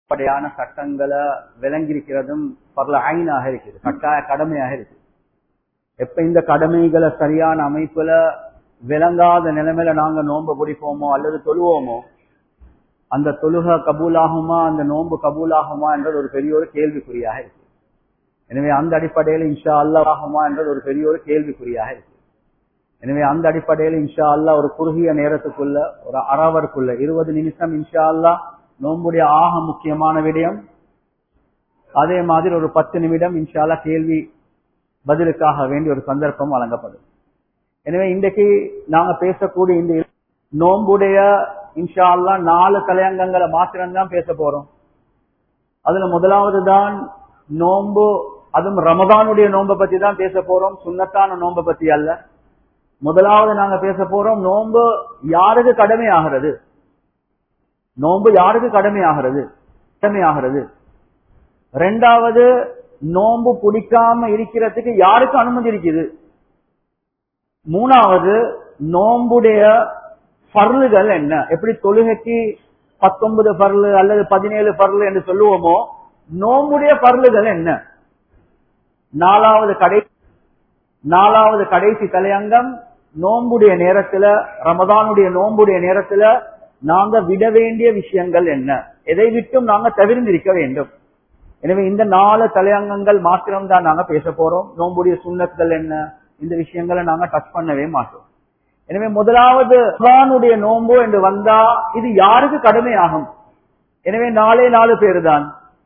அடிப்படையான சட்டங்களை விளங்கியிருக்கிறதும் பரல ஐனாக இருக்குது கட்டாய கடமையாக இருக்கு எப்ப இந்த கடமைகளை சரியான அமைப்புல விளங்காத நிலைமையில நாங்க நோன்பு பிடிப்போமோ அல்லது தொழுவோமோ அந்த தொழுக கபூலாகுமா அந்த நோன்பு கபூலாகுமா என்றது ஒரு பெரிய ஒரு கேள்விக்குறியாக இருக்கு எனவே அந்த அடிப்படையில் இன்ஷா அல்லா ஆகுமா என்றது ஒரு பெரிய ஒரு கேள்விக்குறியாக இருக்கு எனவே அந்த அடிப்படையில் இன்ஷா அல்லா ஒரு குறுகிய நேரத்துக்குள்ள ஒரு அறவருக்குள்ள இருபது நிமிஷம் இன்ஷா அல்லா நோன்புடைய ஆக முக்கியமான விடயம் அதே மாதிரி ஒரு பத்து நிமிடம் இன்ஷா அல்லா கேள்வி பதிலுக்காக வேண்டிய ஒரு சந்தர்ப்பம் வழங்கப்படும் எனவே இன்றைக்கு நாங்க பேசக்கூடிய இந்த நோன்புடைய இன்ஷா அல்லா நாலு தலையங்கங்களை மாத்திரம்தான் பேச போறோம் அதுல முதலாவது தான் நோன்பு அதுவும் ரமதானுடைய நோன்பை பத்தி தான் பேச போறோம் சுண்ணத்தான நோன்பை பத்தி அல்ல முதலாவது நாங்க பேச போறோம் நோன்பு யாருக்கு கடமையாகிறது நோன்பு யாருக்கு கடமையாகிறது கடமையாகிறது ரெண்டாவது நோன்பு பிடிக்காம இருக்கிறதுக்கு யாருக்கு அனுமதி இருக்குது மூணாவது நோன்புடைய பர்லுகள் என்ன எப்படி தொழுகைக்கு பத்தொன்பது பர்லு அல்லது பதினேழு பர்லு என்று சொல்லுவோமோ நோம்புடைய பர்லுகள் என்ன நாலாவது கடை நாலாவது கடைசி தலையங்கம் நோம்புடைய நேரத்துல ரமதானுடைய நோம்புடைய நேரத்துல நாங்க விட வேண்டிய விஷயங்கள் என்ன எதை விட்டும் நாங்க தவிர்ந்திருக்க வேண்டும் எனவே இந்த நாலு தலையங்கங்கள் மாத்திரம்தான் நாங்க பேச போறோம் நோம்புடைய சுண்ணத்துகள் என்ன இந்த விஷயங்களை நாங்க டச் பண்ணவே மாட்டோம் எனவே முதலாவது ரமதானுடைய நோன்பு என்று வந்தா இது யாருக்கு கடமையாகும் எனவே நாலே நாலு பேரு தான்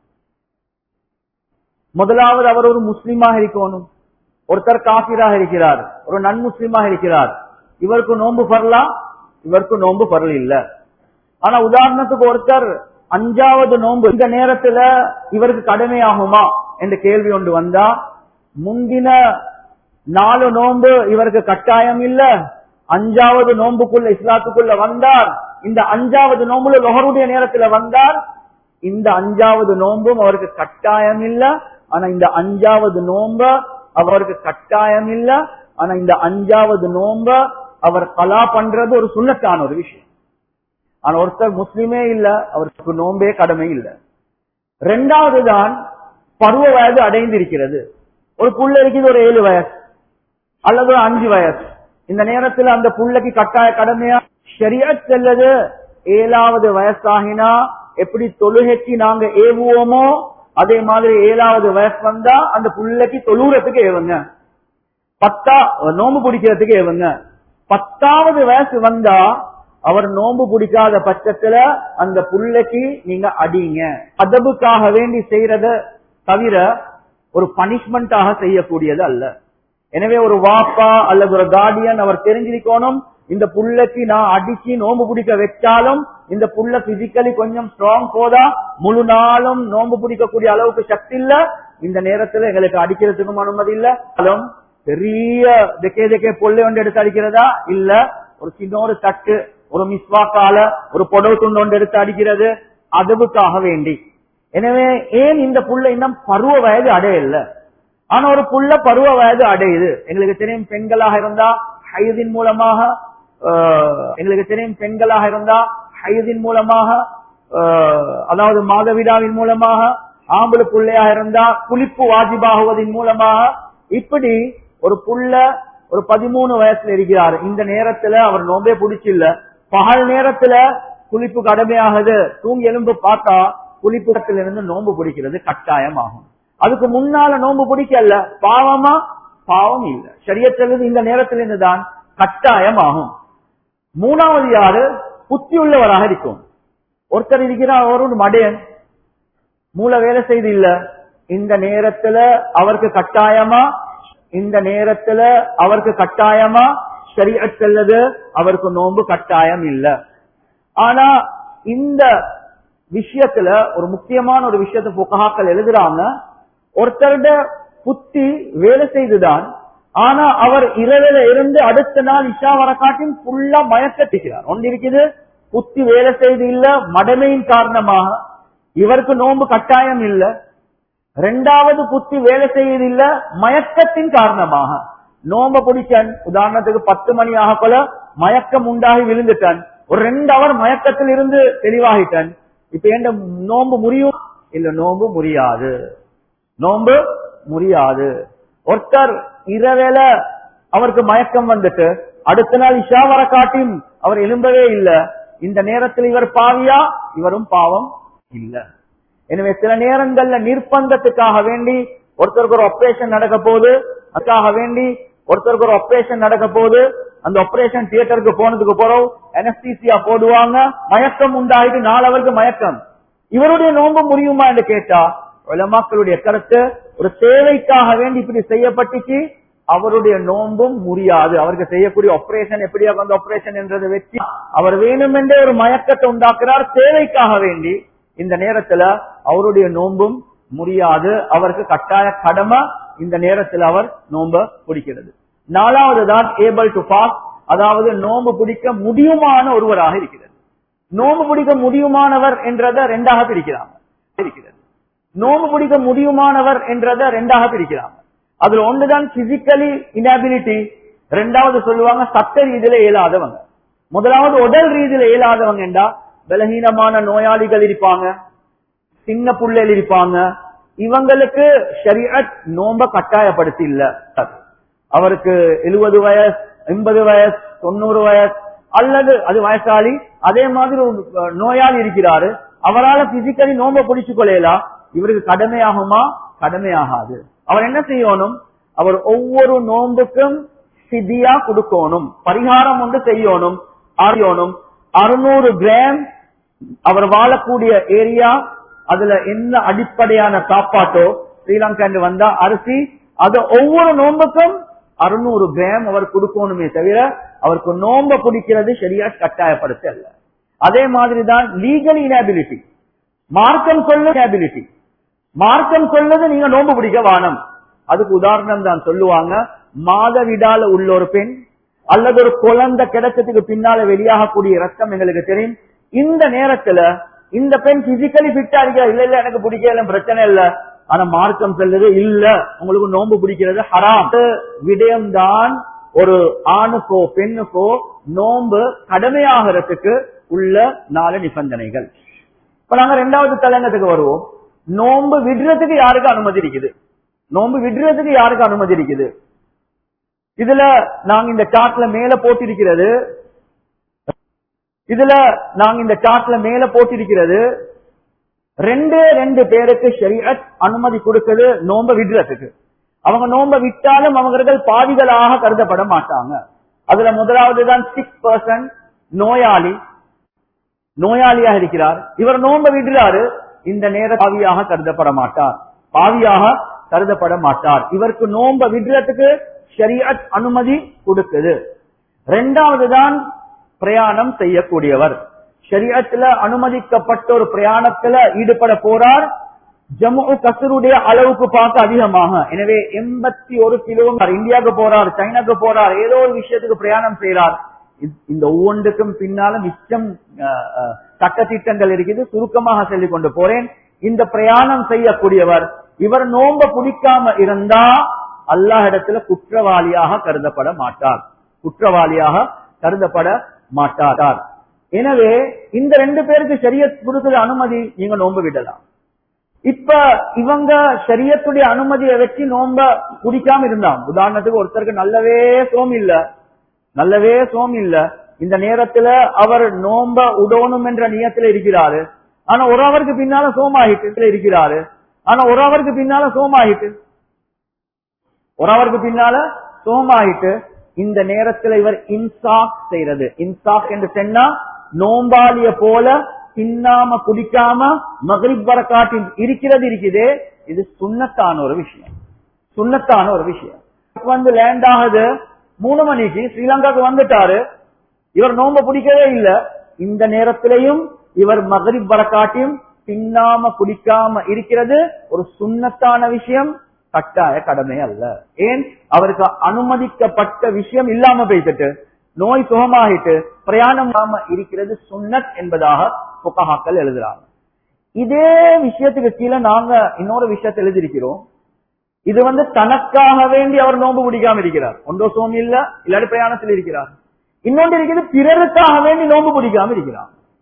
முதலாவது அவர் ஒரு முஸ்லீமாக இருக்கணும் ஒருத்தர் காபிராக இருக்கிறார் ஒரு நன் முஸ்லீமாக இருக்கிறார் இவருக்கு நோன்பு பரலாம் இவருக்கு நோன்பு பரல் இல்ல ஆனா உதாரணத்துக்கு ஒருத்தர் அஞ்சாவது நோன்பு இந்த நேரத்துல இவருக்கு கடமையாகுமா என்ற கேள்வி ஒன்று வந்தா முந்தின நாலு நோன்பு இவருக்கு கட்டாயம் இல்ல அஞ்சாவது நோன்புக்குள்ள இஸ்லாத்துக்குள்ள வந்தார் இந்த அஞ்சாவது நோம்புல லொஹருடைய நேரத்துல வந்தார் இந்த அஞ்சாவது நோன்பும் அவருக்கு கட்டாயம் இல்ல ஆனா இந்த அஞ்சாவது நோம்ப அவருக்கு கட்டாயம் இல்ல ஆனா இந்த அஞ்சாவது நோம்ப அவர் கலா பண்றது ஒரு சுண்ணத்தான ஒரு விஷயம் ஆனா ஒருத்தர் முஸ்லிமே இல்ல அவருக்கு நோம்பே கடமை இல்ல ரெண்டாவது தான் பருவ வயது அடைந்திருக்கிறது ஒரு புள்ள இருக்குது ஒரு ஏழு வயசு அல்லது ஒரு அஞ்சு வயசு இந்த நேரத்துல அந்த புள்ளைக்கு கட்டாய கடமையா சரியா செல்லது ஏழாவது வயசாகினா எப்படி தொழுகைக்கு நாங்க ஏவுவோமோ அதே மாதிரி ஏழாவது வயசு வந்தா அந்த புள்ளைக்கு தொழுறதுக்கு ஏவுங்க பத்தா நோம்பு பிடிக்கிறதுக்கு ஏவுங்க பத்தாவது வயசு வந்தா அவர் நோம்பு பிடிக்காத பட்சத்துல அந்த புள்ளைக்கு நீங்க அடிங்க அதபுக்காக வேண்டி செய்யறத தவிர ஒரு பனிஷ்மெண்டாக செய்யக்கூடியது அல்ல எனவே ஒரு வாப்பா அல்லது ஒரு கார்டியன் அவர் தெரிஞ்சிருக்கணும் இந்த புள்ளைக்கு நான் அடிச்சு நோம்பு பிடிக்க வச்சாலும் இந்த புள்ள பிசிக்கலி கொஞ்சம் ஸ்ட்ராங் போதா முழு நாளும் நோம்பு பிடிக்கக்கூடிய அளவுக்கு சக்தி இல்ல இந்த நேரத்துல எங்களுக்கு அடிக்கிறதுக்கும் அனுமதி இல்ல பெரிய தெக்கே தெக்கே பொல்லை ஒன்று எடுத்து அடிக்கிறதா இல்ல ஒரு சின்ன ஒரு தட்டு ஒரு மிஸ்வாக்கால ஒரு புடவு துண்டு ஒன்று எடுத்து அடிக்கிறது அதுவுக்காக வேண்டி எனவே ஏன் இந்த புள்ள இன்னும் பருவ வயது அடையல ஆனா ஒரு புள்ள பருவ வயது அடையுது எங்களுக்கு தெரியும் பெண்களாக இருந்தா ஹைதின் மூலமாக எங்களுக்கு தெரியும் பெண்களாக இருந்தா ஹைதின் மூலமாக அதாவது மாதவிடாவின் மூலமாக ஆம்பளை பிள்ளையாக இருந்தா குளிப்பு வாஜிபாகுவதன் மூலமாக இப்படி ஒரு புள்ள ஒரு பதிமூணு வயசுல இருக்கிறார் இந்த நேரத்துல அவர் நோம்பே பிடிச்சில்ல பகல் நேரத்துல குளிப்பு கடமையாகுது தூங்கி எலும்பு பார்த்தா குளிப்புடத்துல இருந்து நோம்பு பிடிக்கிறது கட்டாயம் ஆகும் அதுக்கு முன்னால நோம்பு பிடிக்கல பாவமா பாவம் இல்ல சரியத்தல்லது இந்த நேரத்துல இருந்துதான் கட்டாயம் ஆகும் மூணாவது யாரு புத்தி உள்ளவராக இருக்கும் ஒருத்தர் இருக்கிறார் ஒரு மடையன் மூல வேலை செய்து இல்ல இந்த நேரத்துல அவருக்கு கட்டாயமா இந்த நேரத்துல அவருக்கு கட்டாயமா சரியத்தல்லது அவருக்கு நோன்பு கட்டாயம் இல்ல ஆனா இந்த விஷயத்துல ஒரு முக்கியமான ஒரு விஷயத்த புகாக்கள் எழுதுறாங்க ஒருத்தருட புத்தி வேலை செய்துதான் ஆனா அவர் இரவில இருந்து அடுத்த நாள் இஷா வர காட்டின் ஃபுல்லா மயக்கத்திக்கிறார் ஒன்று இருக்குது புத்தி வேலை செய்து இல்ல மடமையின் காரணமாக இவருக்கு நோன்பு கட்டாயம் இல்ல ரெண்டாவது புத்தி வேலை செய்வது இல்ல மயக்கத்தின் காரணமாக நோம்ப பிடிச்சன் உதாரணத்துக்கு பத்து மணி ஆக போல மயக்கம் உண்டாகி விழுந்துட்டான் ஒரு ரெண்டு அவர் மயக்கத்தில் இருந்து தெளிவாகிட்டான் இப்ப எந்த நோன்பு முறியும் இல்ல நோன்பு முறியாது நோன்பு முறியாது ஒருத்தர் இரவேல அவருக்கு மயக்கம் வந்துட்டு அடுத்த நாள் இஷா வர காட்டியும் அவர் எழும்பவே இல்ல இந்த நேரத்தில் இவர் பாவியா இவரும் பாவம் இல்ல எனவே சில நேரங்கள்ல நிர்பந்தத்துக்காக வேண்டி ஒருத்தருக்கு ஒரு ஆபரேஷன் நடக்க போகுது அதுக்காக வேண்டி ஒருத்தருக்கு ஒரு ஆபரேஷன் நடக்க போகுது அந்த ஆபரேஷன் தியேட்டருக்கு போனதுக்கு போறோம் அனஸ்தீசியா போடுவாங்க மயக்கம் உண்டாயிட்டு நாலவருக்கு மயக்கம் இவருடைய நோன்பு முடியுமா என்று கேட்டா உலமாக்களுடைய கருத்து ஒரு சேவைக்காக வேண்டி இப்படி செய்யப்பட்டுச்சு அவருடைய நோன்பும் முடியாது அவருக்கு செய்யக்கூடிய ஆபரேஷன் எப்படியா அந்த ஆபரேஷன் என்றதை வச்சு அவர் வேணுமென்றே ஒரு மயக்கத்தை உண்டாக்குறார் சேவைக்காக வேண்டி இந்த நேரத்துல அவருடைய நோன்பும் முடியாது அவருக்கு கட்டாய கடமை இந்த நேரத்தில் அவர் நோம்ப பிடிக்கிறது நாலாவது தான் ஏபிள் டு பாஸ் அதாவது நோன்பு பிடிக்க முடியுமான ஒருவராக இருக்கிறது நோன்பு பிடிக்க முடியுமானவர் என்றத ரெண்டாக பிரிக்கிறாங்க இருக்கிறது நோன்பு பிடிக்க முடியுமானவர் என்றத ரெண்டாக பிரிக்கிறாங்க அதுல ஒன்றுதான் பிசிக்கலி இனாபிலிட்டி ரெண்டாவது சொல்லுவாங்க சட்ட ரீதியில இயலாதவங்க முதலாவது உடல் ரீதியில இயலாதவங்க என்றா பலகீனமான நோயாளிகள் இருப்பாங்க சின்ன புள்ளைகள் இருப்பாங்க இவங்களுக்கு ஷரியத் நோம்ப கட்டாயப்படுத்தி இல்ல அவருக்கு எழுபது வயசு எண்பது வயசு தொண்ணூறு வயசு அல்லது அது வயசாளி அதே மாதிரி ஒரு நோயாளி இருக்கிறாரு அவரால் பிசிக்கலி நோம்ப பிடிச்சு கொள்ளலாம் இவருக்கு கடமையாகுமா கடமையாகாது அவர் என்ன செய்யணும் அவர் ஒவ்வொரு நோன்புக்கும் சிதியா கொடுக்கணும் பரிகாரம் ஒன்று செய்யணும் அறியணும் அறுநூறு கிராம் அவர் வாழக்கூடிய ஏரியா அதுல என்ன அடிப்படையான சாப்பாட்டோ ஸ்ரீலங்கா வந்தா அரிசி அது ஒவ்வொரு நோன்புக்கும் அறுநூறு கிராம் அவர் கொடுக்கணுமே தவிர அவருக்கு நோம்ப குடிக்கிறது சரியா கட்டாயப்படுத்த அல்ல அதே மாதிரிதான் லீகல் இனாபிலிட்டி மார்க்கம் சொல்ல இனாபிலிட்டி மார்க்கம் சொல்லுது நீங்க நோன்பு பிடிக்க வானம் அதுக்கு உதாரணம் தான் சொல்லுவாங்க மாதவிடால உள்ள ஒரு பெண் அல்லது ஒரு குழந்தை கிடைச்சதுக்கு பின்னால வெளியாகக்கூடிய ரத்தம் எங்களுக்கு தெரியும் இந்த நேரத்துல இந்த பெண் பிசிக்கலி பிட்டா இருக்கா இல்ல இல்ல எனக்கு பிடிக்கல பிரச்சனை இல்ல ஆனா மார்க்கம் சொல்லுது இல்ல உங்களுக்கு நோன்பு பிடிக்கிறது ஹராம் விடயம்தான் ஒரு ஆணுக்கோ பெண்ணுக்கோ நோன்பு கடமையாகிறதுக்கு உள்ள நாலு நிபந்தனைகள் இப்ப நாங்க ரெண்டாவது தலைங்கத்துக்கு வருவோம் நோன்பு விடுறதுக்கு யாருக்கு அனுமதி இருக்குது நோன்பு விடுறதுக்கு யாருக்கு அனுமதி இருக்குது இதுல நாங்க இந்த சார்ட்ல மேல போட்டிருக்கிறது இதுல நாங்க இந்த சார்ட்ல மேல போட்டிருக்கிறது ரெண்டு ரெண்டு பேருக்கு ஷரியத் அனுமதி கொடுக்குது நோம்ப விடுறதுக்கு அவங்க நோம்ப விட்டாலும் அவர்கள் பாவிகளாக கருதப்பட மாட்டாங்க அதுல முதலாவது தான் சிக்ஸ் பர்சன்ட் நோயாளி நோயாளியாக இருக்கிறார் இவர் நோம்ப விடுறாரு இந்த நேர பாவியாக கருதப்பட மாட்டார் பாவியாக கருதப்பட மாட்டார் இவருக்கு நோம்ப விடுறதுக்கு ஷரியத் அனுமதி கொடுக்குது ரெண்டாவது தான் பிரயாணம் செய்யக்கூடியவர் ஷரியத்துல அனுமதிக்கப்பட்ட ஒரு பிரயாணத்துல ஈடுபட போறார் ஜம்மு கசருடைய அளவுக்கு பார்க்க அதிகமாக எனவே எண்பத்தி ஒரு கிலோமீட்டர் இந்தியாவுக்கு போறார் சைனாக்கு போறார் ஏதோ ஒரு விஷயத்துக்கு பிரயாணம் செய்யறார் இந்த ஒவ்வொன்றுக்கும் பின்னால மிச்சம் சட்ட திட்டங்கள் இருக்குது சுருக்கமாக சொல்லிக் கொண்டு போறேன் இந்த பிரயாணம் செய்யக்கூடியவர் இவர் நோம்ப பிடிக்காம இருந்தா அல்லாஹ் இடத்துல குற்றவாளியாக கருதப்பட மாட்டார் குற்றவாளியாக கருதப்பட மாட்டார் எனவே இந்த ரெண்டு பேருக்கு சரிய கொடுக்கிற அனுமதி நீங்க நோன்பு விடலாம் இப்ப இவங்க சரியத்துடைய அனுமதியை வச்சு நோம்ப குடிக்காம இருந்தாங்க உதாரணத்துக்கு ஒருத்தருக்கு நல்லவே சோம் இல்ல நல்லவே சோம் இல்ல இந்த நேரத்துல அவர் நோம்ப உடணும் என்ற நியத்துல இருக்கிறாரு ஆனா ஒரு அவருக்கு பின்னால சோமாகிட்டு இருக்கிறாரு ஆனா ஒரு அவருக்கு பின்னால சோமாகிட்டு ஒரு அவருக்கு பின்னால சோமாயிட்டு இந்த நேரத்துல இவர் இன்சாக் செய்யறது இன்சாக் என்று சொன்னா நோம்பாளிய போல தின்னாம குடிக்காம மகரிப் வரக்காட்டில் இருக்கிறது இருக்குதே இது சுண்ணத்தான ஒரு விஷயம் சுண்ணத்தான ஒரு விஷயம் வந்து லேண்ட் ஆகுது மூணு மணிக்கு ஸ்ரீலங்காக்கு வந்துட்டாரு இவர் நோம்ப பிடிக்கவே இல்ல இந்த நேரத்திலையும் இவர் மகரிப் வரக்காட்டியும் தின்னாம குடிக்காம இருக்கிறது ஒரு சுண்ணத்தான விஷயம் கட்டாய கடமை அல்ல ஏன் அவருக்கு அனுமதிக்கப்பட்ட விஷயம் இல்லாம போய்கிட்டு நோய் சுகமாகிட்டு பிரயாணம் இல்லாம இருக்கிறது சுன்னத் என்பதாக புகஹாக்கள் எழுதுறாங்க இதே விஷயத்துக்கு கீழே நாங்க இன்னொரு விஷயத்தை எழுதியிருக்கிறோம் இது வந்து தனக்காக வேண்டி அவர் நோன்பு பிடிக்காம இருக்கிறார் ஒன்றோ சோமி இல்ல இல்லாட்டி பிரயாணத்தில் இருக்கிறார் இன்னொன்று இருக்கிறது பிறருக்காக வேண்டி நோன்பு பிடிக்காம இருக்கிறார்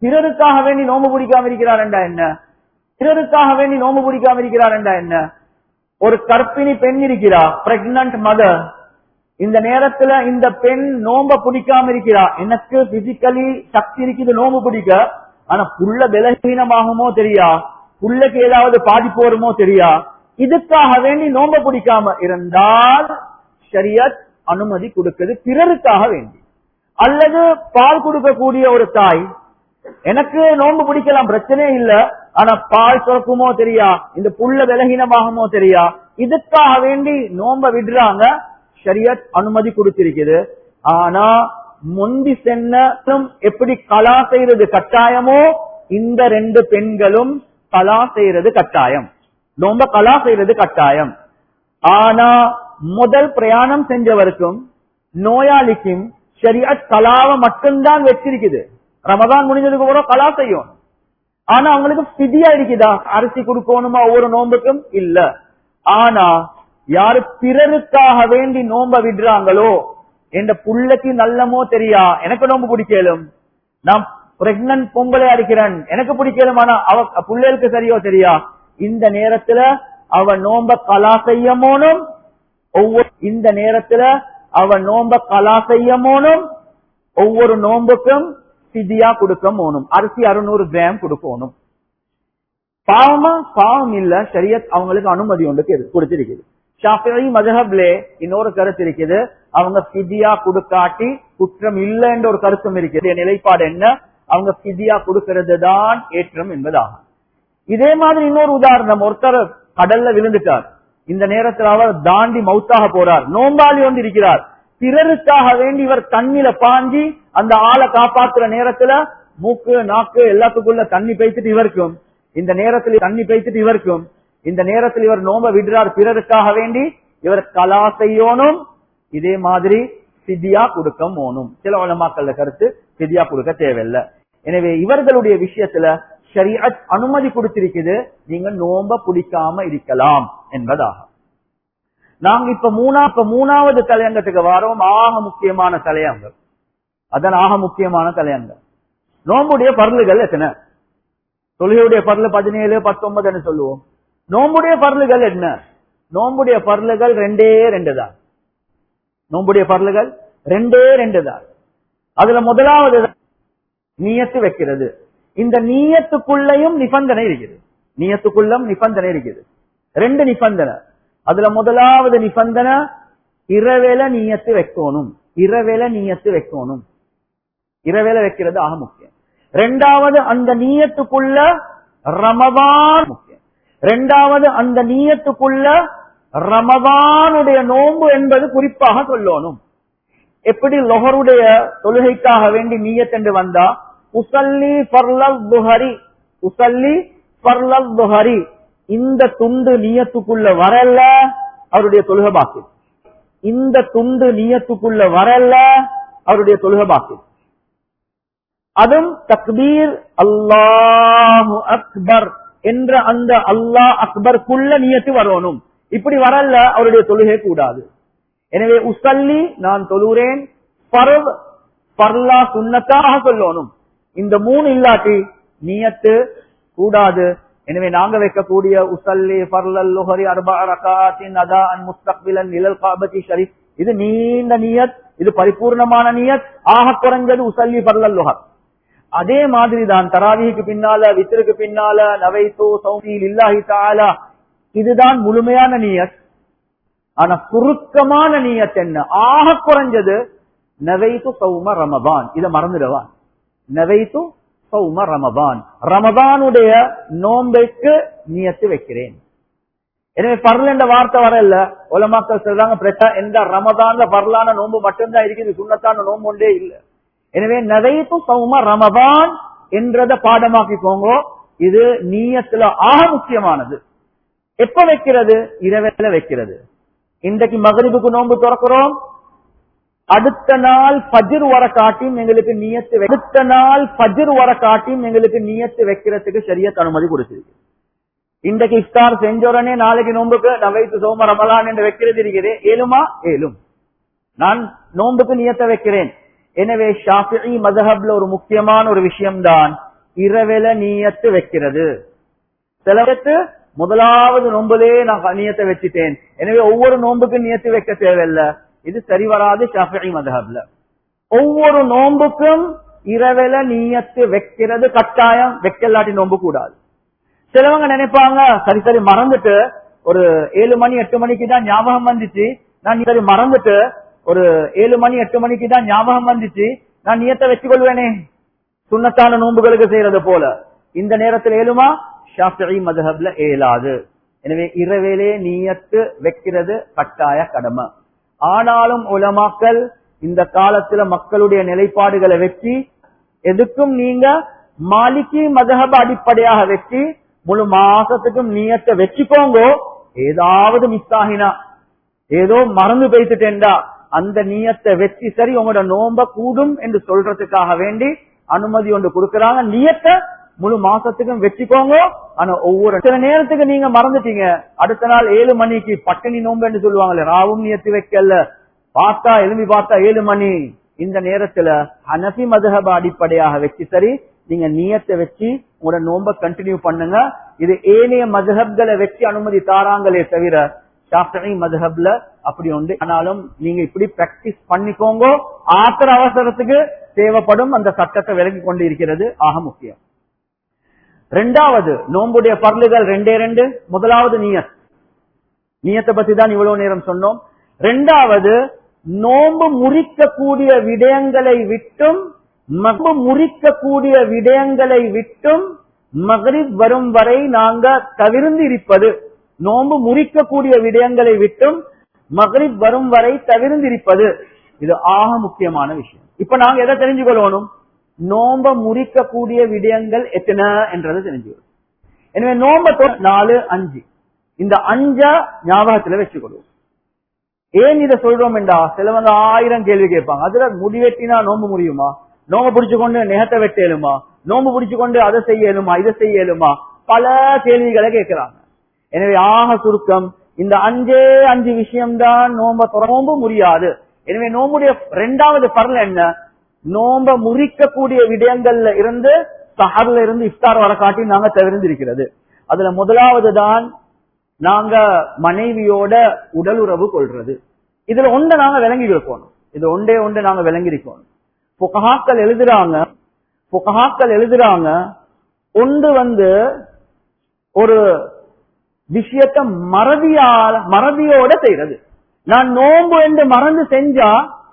பிறருக்காக வேண்டி நோம்பு பிடிக்காம இருக்கிறார் என்றா என்ன பிறருக்காக வேண்டி நோம்பு பிடிக்காம இருக்கிறார் என்றா என்ன ஒரு கர்ப்பிணி பெண் இருக்கிறா பிரெக்னன்ட் மதர் இந்த நேரத்துல இந்த பெண் நோம்ப பிடிக்காம இருக்கிறா எனக்கு பிசிக்கலி சக்தி இருக்குது நோம்பு பிடிக்க ஆனா புள்ள பலகீனமாகுமோ தெரியா புள்ளைக்கு ஏதாவது பாதிப்பு வருமோ தெரியா இதுக்காக வேண்டி நோம்ப பிடிக்காம இருந்தால் ஷரியத் அனுமதி கொடுக்குது பிறருக்காக வேண்டி அல்லது பால் கொடுக்கக்கூடிய ஒரு தாய் எனக்கு நோன்பு பிடிக்கலாம் பிரச்சனையே இல்ல ஆனா பால் சுரக்குமோ தெரியா இந்த புள்ள விலகினமாகுமோ தெரியா இதுக்காக வேண்டி நோம்ப விடுறாங்க ஷரியத் அனுமதி கொடுத்திருக்குது ஆனா முந்தி சென்னும் எப்படி கலா செய்யறது கட்டாயமோ இந்த ரெண்டு பெண்களும் கலா செய்யறது கட்டாயம் நோம்ப கலா செய்யறது கட்டாயம் ஆனா முதல் பிரயாணம் செஞ்சவருக்கும் நோயாளிக்கும் ஷரியத் கலாவை மட்டும்தான் வச்சிருக்குது ரமதான் முடிஞ்சதுக்கு அப்புறம் கலா செய்யும் ஆனா அவங்களுக்கு பிதியா இருக்குதா அரிசி கொடுக்கணுமா ஒவ்வொரு நோம்புக்கும் இல்ல ஆனா யாரு பிறருக்காக வேண்டி நோம்ப விடுறாங்களோ என்ற புள்ளைக்கு நல்லமோ தெரியா எனக்கு நோம்பு பிடிக்கலும் நான் பிரெக்னன்ட் பொம்பளையா இருக்கிறேன் எனக்கு பிடிக்கலும் ஆனா அவ புள்ளைகளுக்கு சரியோ தெரியா இந்த நேரத்துல அவ நோம்ப கலா செய்யமோனும் ஒவ்வொரு இந்த நேரத்துல அவ நோம்ப கலா செய்யமோனும் ஒவ்வொரு நோம்புக்கும் சிதியா கொடுக்க போகணும் அரிசி அறுநூறு கிராம் கொடுக்கணும் பாவமா பாவம் இல்ல ஷரியத் அவங்களுக்கு அனுமதி ஒன்று கொடுத்திருக்குது ஷாஃபி மதஹப்ல இன்னொரு கருத்து இருக்குது அவங்க பிதியா கொடுக்காட்டி குற்றம் இல்லை என்ற ஒரு கருத்தும் இருக்குது நிலைப்பாடு என்ன அவங்க பிதியா கொடுக்கிறது தான் ஏற்றம் என்பதாகும் இதே மாதிரி இன்னொரு உதாரணம் ஒருத்தர் கடல்ல விழுந்துட்டார் இந்த நேரத்தில் அவர் தாண்டி மவுத்தாக போறார் நோம்பாளி ஒன்று இருக்கிறார் பிறருக்காக வேண்டி இவர் தண்ணில பாஞ்சி அந்த ஆளை காப்பாத்துற நேரத்துல மூக்கு நாக்கு எல்லாத்துக்குள்ள தண்ணி பெய்த்துட்டு இவருக்கும் இந்த நேரத்தில் தண்ணி பெய்த்துட்டு இவருக்கும் இந்த நேரத்தில் இவர் நோம்ப விடுறார் பிறருக்காக வேண்டி இவர் கலா செய்யணும் இதே மாதிரி சிதியா கொடுக்க போனும் சில உலமாக்கள் கருத்து சிதியா கொடுக்க தேவையில்லை எனவே இவர்களுடைய விஷயத்துல ஷரியத் அனுமதி கொடுத்திருக்குது நீங்க நோம்ப பிடிக்காம இருக்கலாம் என்பதாகும் நாங்க இப்ப மூணா இப்ப மூணாவது தலையங்கத்துக்கு வரோம் ஆக முக்கியமான தலையங்கம் அதான் ஆக முக்கியமான தலையங்கம் நோம்புடைய பருளுகள் எத்தனை தொழுகையுடைய பருளு பதினேழு பத்தொன்பதுன்னு சொல்லுவோம் நோம்புடைய பருளுகள் என்ன நோம்புடைய பருளுகள் ரெண்டே ரெண்டு தான் நோம்புடைய பருளுகள் ரெண்டே ரெண்டு தான் அதுல முதலாவது நீயத்து வைக்கிறது இந்த நீயத்துக்குள்ளையும் நிபந்தனை இருக்குது நீயத்துக்குள்ளும் நிபந்தனை இருக்குது ரெண்டு நிபந்தனை அதுல முதலாவது நிபந்தனை இரவேல நீயத்து வைக்கணும் இரவேல நீயத்து வைக்கணும் இரவேல வைக்கிறது ஆக முக்கியம் ரெண்டாவது அந்த நீயத்துக்குள்ள ரமதான் முக்கியம் ரெண்டாவது அந்த நீயத்துக்குள்ள ரமதானுடைய நோன்பு என்பது குறிப்பாக சொல்லணும் எப்படி லொஹருடைய தொழுகைக்காக வேண்டி நீயத் என்று வந்தா உசல்லி பர்லல் துஹரி உசல்லி பர்லல் துஹரி இந்த துண்டு நீயத்துக்குள்ள வரல அவருடைய தொழுக பாக்கி இந்த துண்டு நீயத்துக்குள்ள வரல அவருடைய தொழுக பாக்கி அதுவும் தக்பீர் அல்லாஹு அக்பர் என்ற அந்த அல்லாஹ் அக்பர்க்குள்ள நியத்து வரணும் இப்படி வரல அவருடைய தொழுகை கூடாது எனவே உசல்லி நான் தொழுகிறேன் பரவ் பர்லா சுண்ணத்தாக சொல்லணும் இந்த மூணு இல்லாட்டி நியத்து கூடாது எனவே நாங்க வைக்கக்கூடிய உசல்லி பர்லல் லுஹரி அர்பா ரகாத்தின் அதா அன் முஸ்தக்பிலன் நிழல் காபதி ஷரீப் இது நீண்ட நியத் இது பரிபூர்ணமான நியத் ஆக குறைஞ்சது உசல்லி பர்லல் லுஹர் அதே மாதிரி தான் தராவிக்கு பின்னால வித்திற்கு பின்னால நவைத்தோ சௌமியில் இல்லாஹி தாலா இதுதான் முழுமையான நியத் ஆனா சுருக்கமான நியத் என்ன ஆக குறைஞ்சது நவைத்து சௌம ரமபான் இதை மறந்துடுவான் நவைத்து சௌம ரமபான் ரமபானுடைய நோம்பைக்கு நியத்து வைக்கிறேன் எனவே பரல் என்ற வார்த்தை வரல உலமாக்கள் சொல்றாங்க பிரச்சனை எந்த ரமதான்ல பரலான நோம்பு மட்டும்தான் இருக்குது சுண்ணத்தான நோம்பு ஒன்றே இல்லை எனவே நதைத்து சௌம ரமபான் என்றத பாடமாக்கிக்கோங்க இது நீயத்துல ஆக முக்கியமானது எப்ப வைக்கிறது இரவேல வைக்கிறது இன்றைக்கு மகரிபுக்கு நோன்பு திறக்கிறோம் அடுத்த நாள் பஜிர் வர காட்டியும் எங்களுக்கு நீயத்து வை- அடுத்த நாள் பஜிர் வர காட்டியும் எங்களுக்கு நீயத்து வைக்கிறதுக்கு சரியத் அனுமதி கொடுத்திருக்கு இன்றைக்கு இஃப்தார் செஞ்ச உடனே நாளைக்கு நோன்புக்கு நவைத்து சோம ரமலான் என்று வைக்கிறது இருக்கிறேன் ஏழுமா ஏழும் நான் நோன்புக்கு நியத்த வைக்கிறேன் எனவே ஷாஃபிஇ மதஹப்ல ஒரு முக்கியமான ஒரு விஷயம்தான் இரவில நீயத்து வைக்கிறது சிலவத்து முதலாவது நோம்புலே நான் நீயத்தை வச்சுட்டேன் எனவே ஒவ்வொரு நோம்புக்கும் நியத்து வைக்க தேவையில்லை இது சரி வராது ஷாஃபி மதஹப்ல ஒவ்வொரு நோம்புக்கும் இரவில நீயத்து வைக்கிறது கட்டாயம் வைக்கலாட்டி நோம்பு கூடாது சிலவங்க நினைப்பாங்க சரி சரி மறந்துட்டு ஒரு ஏழு மணி எட்டு மணிக்கு தான் ஞாபகம் வந்துச்சு நான் சரி மறந்துட்டு ஒரு ஏழு மணி எட்டு மணிக்கு தான் ஞாபகம் வந்துச்சு நான் நியத்தை வச்சுக்கொள்வேனே சுண்ணத்தான நோன்புகளுக்கு செய்யறது போல இந்த நேரத்தில் ஏழுமா ஷாஃபி மதுஹப்ல ஏலாது எனவே இரவேலே நீயத்து வைக்கிறது கட்டாய கடமை ஆனாலும் உலமாக்கள் இந்த காலத்துல மக்களுடைய நிலைப்பாடுகளை வச்சு எதுக்கும் நீங்க மாலிகி மதஹப அடிப்படையாக வச்சு முழு மாசத்துக்கும் நீயத்தை வச்சுக்கோங்க ஏதாவது மிஸ் ஆகினா ஏதோ மறந்து போய்த்துட்டேன்டா அந்த நீயத்தை வச்சு சரி உங்களோட நோம்ப கூடும் என்று சொல்றதுக்காக வேண்டி அனுமதி ஒன்று கொடுக்கறாங்க நீயத்தை முழு மாசத்துக்கும் வச்சுக்கோங்க ஆனா ஒவ்வொரு சில நேரத்துக்கு நீங்க மறந்துட்டீங்க அடுத்த நாள் ஏழு மணிக்கு பட்டினி நோம்புன்னு சொல்லுவாங்களே ராவும் நியத்து வைக்கல பார்த்தா எழுப்பி பார்த்தா ஏழு மணி இந்த நேரத்துல ஹனபி மதுஹப அடிப்படையாக வச்சு சரி நீங்க நியத்தை வச்சு உங்களோட நோம்ப கண்டினியூ பண்ணுங்க இது ஏனைய மதுஹப்களை வச்சு அனுமதி தாராங்களே தவிர ஷாஃபி மதுஹப்ல அப்படி உண்டு ஆனாலும் நீங்க இப்படி பிராக்டிஸ் பண்ணிக்கோங்க ஆத்திர அவசரத்துக்கு தேவைப்படும் அந்த சட்டத்தை விலகி கொண்டு இருக்கிறது ஆக முக்கியம் ரெண்டாவது நோம்புடைய பர்லுகள் ரெண்டே ரெண்டு முதலாவது நியத் நியத்தை பத்தி தான் இவ்வளவு நேரம் சொன்னோம் ரெண்டாவது நோம்பு முறிக்கக்கூடிய விடயங்களை விட்டும் மகபு முறிக்கக்கூடிய விடயங்களை விட்டும் மகரிப் வரும் வரை நாங்க தவிர்ந்து இருப்பது நோம்பு முறிக்கக்கூடிய விடயங்களை விட்டும் மகரிப் வரும் வரை தவிர்ந்து இருப்பது இது ஆக முக்கியமான விஷயம் இப்ப நாங்க எதை தெரிஞ்சுக்கொள்ளணும் நோம்ப முறிக்கக்கூடிய விடயங்கள் எத்தனை என்றதை தெரிஞ்சுக்கணும் எனவே நோம்ப நாலு அஞ்சு இந்த அஞ்ச ஞாபகத்துல வச்சுக்கொள்வோம் ஏன் இதை சொல்றோம் என்றா சிலவங்க ஆயிரம் கேள்வி கேட்பாங்க அதுல முடிவெட்டினா நோம்பு முடியுமா நோம்பு பிடிச்சு கொண்டு நெகத்தை வெட்டேலுமா நோம்பு பிடிச்சு கொண்டு அதை செய்யலுமா இதை செய்யலுமா பல கேள்விகளை கேட்கிறாங்க எனவே ஆக சுருக்கம் இந்த அஞ்சே அஞ்சு விஷயம்தான் நோம்ப நோம்பு முடியாது எனவே நோம்புடைய ரெண்டாவது பரல் என்ன நோம்ப முறிக்கக்கூடிய விடயங்கள்ல இருந்து சஹர்ல இருந்து இஃப்தார் வர காட்டி நாங்க தவிர்ந்திருக்கிறது அதுல முதலாவது தான் நாங்க மனைவியோட உடலுறவு கொள்றது இதுல ஒன்றை நாங்க விளங்கி இருக்கணும் இது ஒன்றே ஒன்று நாங்க விளங்கி இருக்கணும் புகஹாக்கள் எழுதுறாங்க புகஹாக்கள் எழுதுறாங்க ஒன்று வந்து ஒரு விஷயத்த மறதியால மறதியோட செய்யறது நான் நோன்பு என்று மறந்து செஞ்சா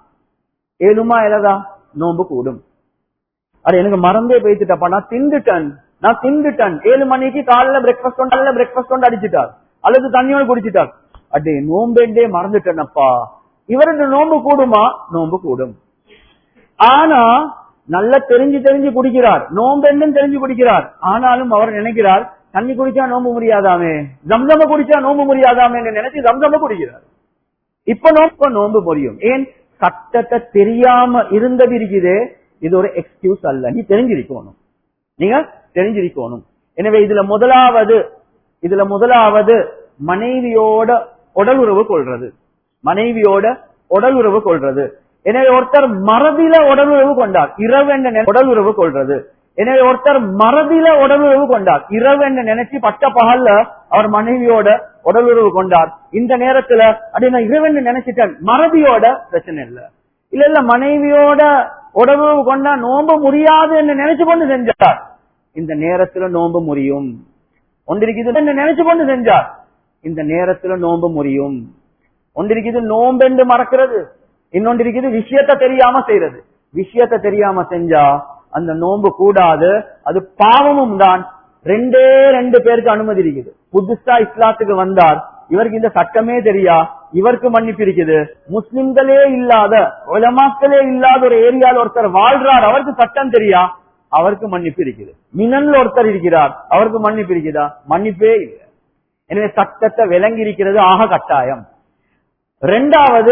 ஏழுமா இலதா நோன்பு கூடும் அது எனக்கு மறந்தே போயிட்டுட்டப்பா நான் திண்டுட்டேன் நான் திண்டுட்டேன் ஏழு மணிக்கு காலையில பிரேக்ஃபாஸ்ட் கொண்டு காலையில பிரேக்ஃபாஸ்ட் கொண்டு அடிச்சுட்டார் அல்லது தண்ணியோட குடிச்சிட்டார் அடே நோம்பேண்டே மறந்துட்டேனப்பா இவருக்கு நோன்பு கூடுமா நோன்பு கூடும் ஆனா நல்லா தெரிஞ்சு தெரிஞ்சு குடிக்கிறார் நோம்பென்னு தெரிஞ்சு குடிக்கிறார் ஆனாலும் அவர் நினைக்கிறார் தண்ணி குடிச்சா நோம்பு முடியாதாமே ஜம்சம குடிச்சா நோம்பு முடியாதாமே நினைச்சு ஜம்சம குடிக்கிறார் இப்ப நோம்ப நோம்பு முடியும் ஏன் சட்டத்தை தெரியாம இருந்தது இருக்குது இது ஒரு எக்ஸ்கியூஸ் அல்ல நீ தெரிஞ்சிருக்கணும் நீங்க தெரிஞ்சிருக்கணும் எனவே இதுல முதலாவது இதுல முதலாவது மனைவியோட உடல் உறவு கொள்றது மனைவியோட உடல் உறவு கொள்றது எனவே ஒருத்தர் மறதில உடல் உறவு கொண்டார் இரவு என்ற உடல் உறவு கொள்றது எனவே ஒருத்தர் மறதில உடல் உறவு கொண்டார் இரவு என்று நினைச்சு பட்ட பகல்ல அவர் மனைவியோட உடல் உறவு கொண்டார் இந்த நேரத்துல அப்படி நான் இரவு நினைச்சிட்டேன் மறதியோட பிரச்சனை இல்ல இல்ல இல்ல மனைவியோட உடல் உறவு கொண்டா நோம்ப முடியாது என்று நினைச்சு கொண்டு செஞ்சார் இந்த நேரத்துல நோம்ப முடியும் ஒன்றிருக்குது என்று நினைச்சு கொண்டு செஞ்சார் இந்த நேரத்துல நோம்ப முடியும் ஒன்றிருக்குது நோம்பு என்று மறக்கிறது இன்னொன்று இருக்குது விஷயத்த தெரியாம செய்யறது விஷயத்த தெரியாம செஞ்சா அந்த நோன்பு கூடாது அது பாவமும் தான் ரெண்டே ரெண்டு பேருக்கு அனுமதி இருக்குது புதுசா இஸ்லாத்துக்கு வந்தார் இவருக்கு இந்த சட்டமே தெரியா இவருக்கு மன்னிப்பு இருக்குது முஸ்லிம்களே இல்லாத உலமாக்களே இல்லாத ஒரு ஏரியால ஒருத்தர் வாழ்றார் அவருக்கு சட்டம் தெரியா அவருக்கு மன்னிப்பு இருக்குது மினன்ல ஒருத்தர் இருக்கிறார் அவருக்கு மன்னிப்பு இருக்குதா மன்னிப்பே இல்லை எனவே சட்டத்தை விளங்கி இருக்கிறது ஆக கட்டாயம் ரெண்டாவது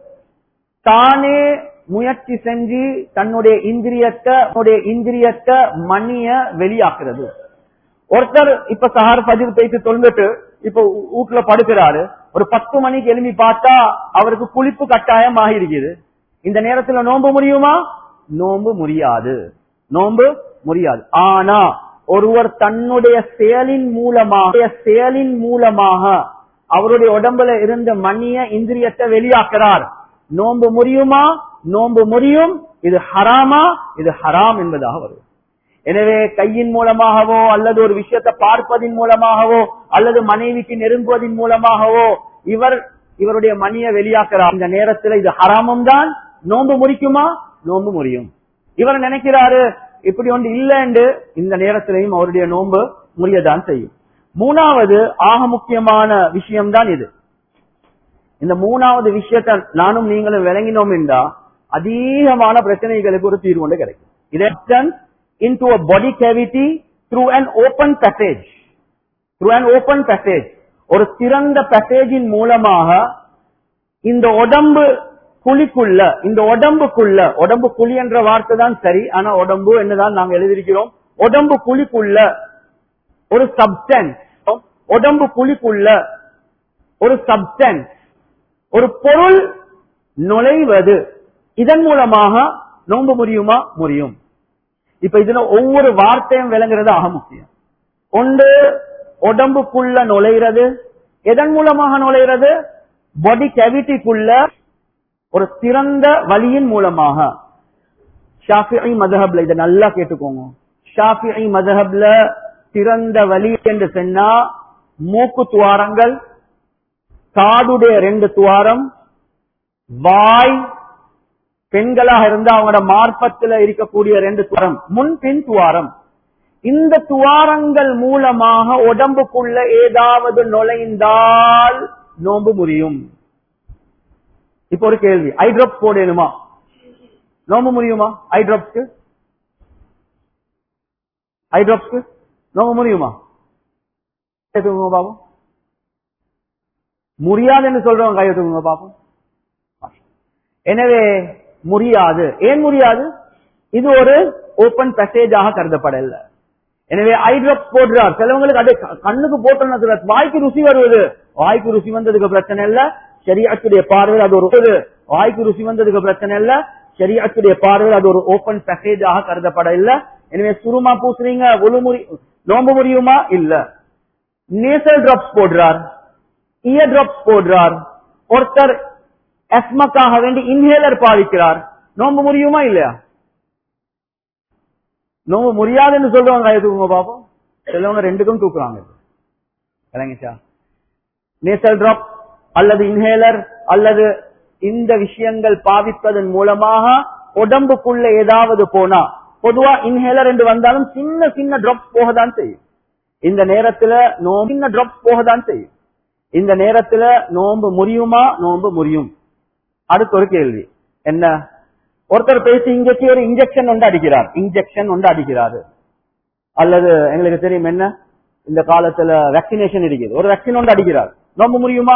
தானே முயற்சி செஞ்சு தன்னுடைய இந்திரியத்தை தன்னுடைய இந்திரியத்தை மணிய வெளியாக்குறது ஒருத்தர் இப்ப சஹார் பதிவு பேசி தொழுந்துட்டு இப்ப வீட்டுல படுக்கிறாரு ஒரு பத்து மணிக்கு எழுப்பி பார்த்தா அவருக்கு குளிப்பு கட்டாயம் ஆகிருக்குது இந்த நேரத்துல நோன்பு முடியுமா நோன்பு முடியாது நோன்பு முடியாது ஆனா ஒருவர் தன்னுடைய செயலின் மூலமாக செயலின் மூலமாக அவருடைய உடம்புல இருந்த மணிய இந்திரியத்தை வெளியாக்குறார் நோன்பு முடியுமா நோன்பு முடியும் இது ஹராமா இது ஹராம் என்பதாக வரும் எனவே கையின் மூலமாகவோ அல்லது ஒரு விஷயத்தை பார்ப்பதின் மூலமாகவோ அல்லது மனைவிக்கு நெருங்குவதன் மூலமாகவோ இவர் இவருடைய மணியை வெளியாக்குறார் இந்த நேரத்தில் இது ஹராமும் தான் நோன்பு முடிக்குமா நோன்பு முடியும் இவர் நினைக்கிறாரு இப்படி ஒன்று இல்லைன்னு இந்த நேரத்திலையும் அவருடைய நோன்பு முடியதான் செய்யும் மூணாவது ஆக முக்கியமான விஷயம்தான் இது இந்த மூணாவது விஷயத்தை நானும் நீங்களும் விளங்கினோம் என்றா அதிகமான பிரச்சனைகளுக்கு ஒரு தீர்வு ஒன்று கிடைக்கும் இதன் into a body cavity through an open passage through an open passage ஒரு திறந்த பேசேஜின் மூலமாக இந்த உடம்பு குழிக்குள்ள இந்த உடம்புக்குள்ள உடம்பு குழி என்ற வார்த்தை தான் சரி ஆனா உடம்பு என்னதான் நாங்க எழுதியிருக்கிறோம் உடம்பு குழிக்குள்ள ஒரு சப்டன்ஸ் உடம்பு குழிக்குள்ள ஒரு சப்டன்ஸ் ஒரு பொருள் நுழைவது இதன் மூலமாக நோன்பு முடியுமா முடியும் இப்ப இதுல ஒவ்வொரு வார்த்தையும் விளங்குறது ஆக முக்கியம் ஒன்று உடம்புக்குள்ள நுழைகிறது எதன் மூலமாக நுழைகிறது பாடி கேவிட்டிக்குள்ள ஒரு திறந்த வழியின் மூலமாக ஷாஃபி மதஹப்ல இதை நல்லா கேட்டுக்கோங்க ஷாஃபி மதஹப்ல திறந்த வழி என்று சொன்னா மூக்கு துவாரங்கள் காடுடைய ரெண்டு துவாரம் வாய் பெண்களாக இருந்தா அவங்களோட மார்பத்துல இருக்கக்கூடிய ரெண்டு துவாரம் முன் பின் துவாரம் இந்த துவாரங்கள் மூலமாக உடம்புக்குள்ள ஏதாவது நுழைந்தால் நோன்பு முடியும் இப்ப ஒரு கேள்வி ஐ டிராப்ஸ் போடணுமா நோம்பு முடியுமா ஐ டிராப்ஸ்க்கு ஐ டிராப்ஸ்க்கு நோம்பு முடியுமா தூங்குங்க பாப்போம் முடியாதுன்னு சொல்றவங்க கையை தூங்குங்க பாப்போம் எனவே முடியாது ஏன் முடியாது இது ஒரு ஓபன் பேசேஜாக கருதப்படல எனவே ஐ டிராப்ஸ் போடுறார் சிலவங்களுக்கு அதே கண்ணுக்கு போட்டோம்னா வாய்க்கு ருசி வருவது வாய்க்கு ருசி வந்ததுக்கு பிரச்சனை இல்ல சரியாச்சுடைய பார்வையில் அது ஒரு வாய்க்கு ருசி வந்ததுக்கு பிரச்சனை இல்ல சரியாச்சுடைய பார்வையில் அது ஒரு ஓபன் பேசேஜாக கருதப்பட இல்ல எனவே சுருமா பூசுறீங்க ஒழு முறி நோம்பு முடியுமா இல்ல நேசல் டிராப்ஸ் போடுறார் இயர் டிராப்ஸ் போடுறார் ஒருத்தர் எஸ்மக்காக வேண்டி இன்ஹேலர் பாவிக்கிறார் நோம்பு முடியுமா இல்லையா நோம்பு முடியாதுன்னு சொல்றவங்க தூக்குங்க பாப்போம் சிலவங்க ரெண்டுக்கும் தூக்குறாங்க விளங்கிச்சா நேசல் டிராப் அல்லது இன்ஹேலர் அல்லது இந்த விஷயங்கள் பாவிப்பதன் மூலமாக உடம்புக்குள்ள ஏதாவது போனா பொதுவா இன்ஹேலர் என்று வந்தாலும் சின்ன சின்ன டிராப்ஸ் போகதான் செய்யும் இந்த நேரத்துல நோம்பு சின்ன டிராப்ஸ் போகதான் செய்யும் இந்த நேரத்துல நோம்பு முடியுமா நோம்பு முடியும் அடுத்த ஒரு கேள்வி என்ன ஒருத்தர் பேசி இங்கேக்கு ஒரு இன்ஜெக்ஷன் ஒன்று அடிக்கிறார் இன்ஜெக்ஷன் ஒன்று அடிக்கிறாரு அல்லது எங்களுக்கு தெரியும் என்ன இந்த காலத்துல வேக்சினேஷன் இருக்குது ஒரு வேக்சின் ஒன்று அடிக்கிறார் நோம்பு முடியுமா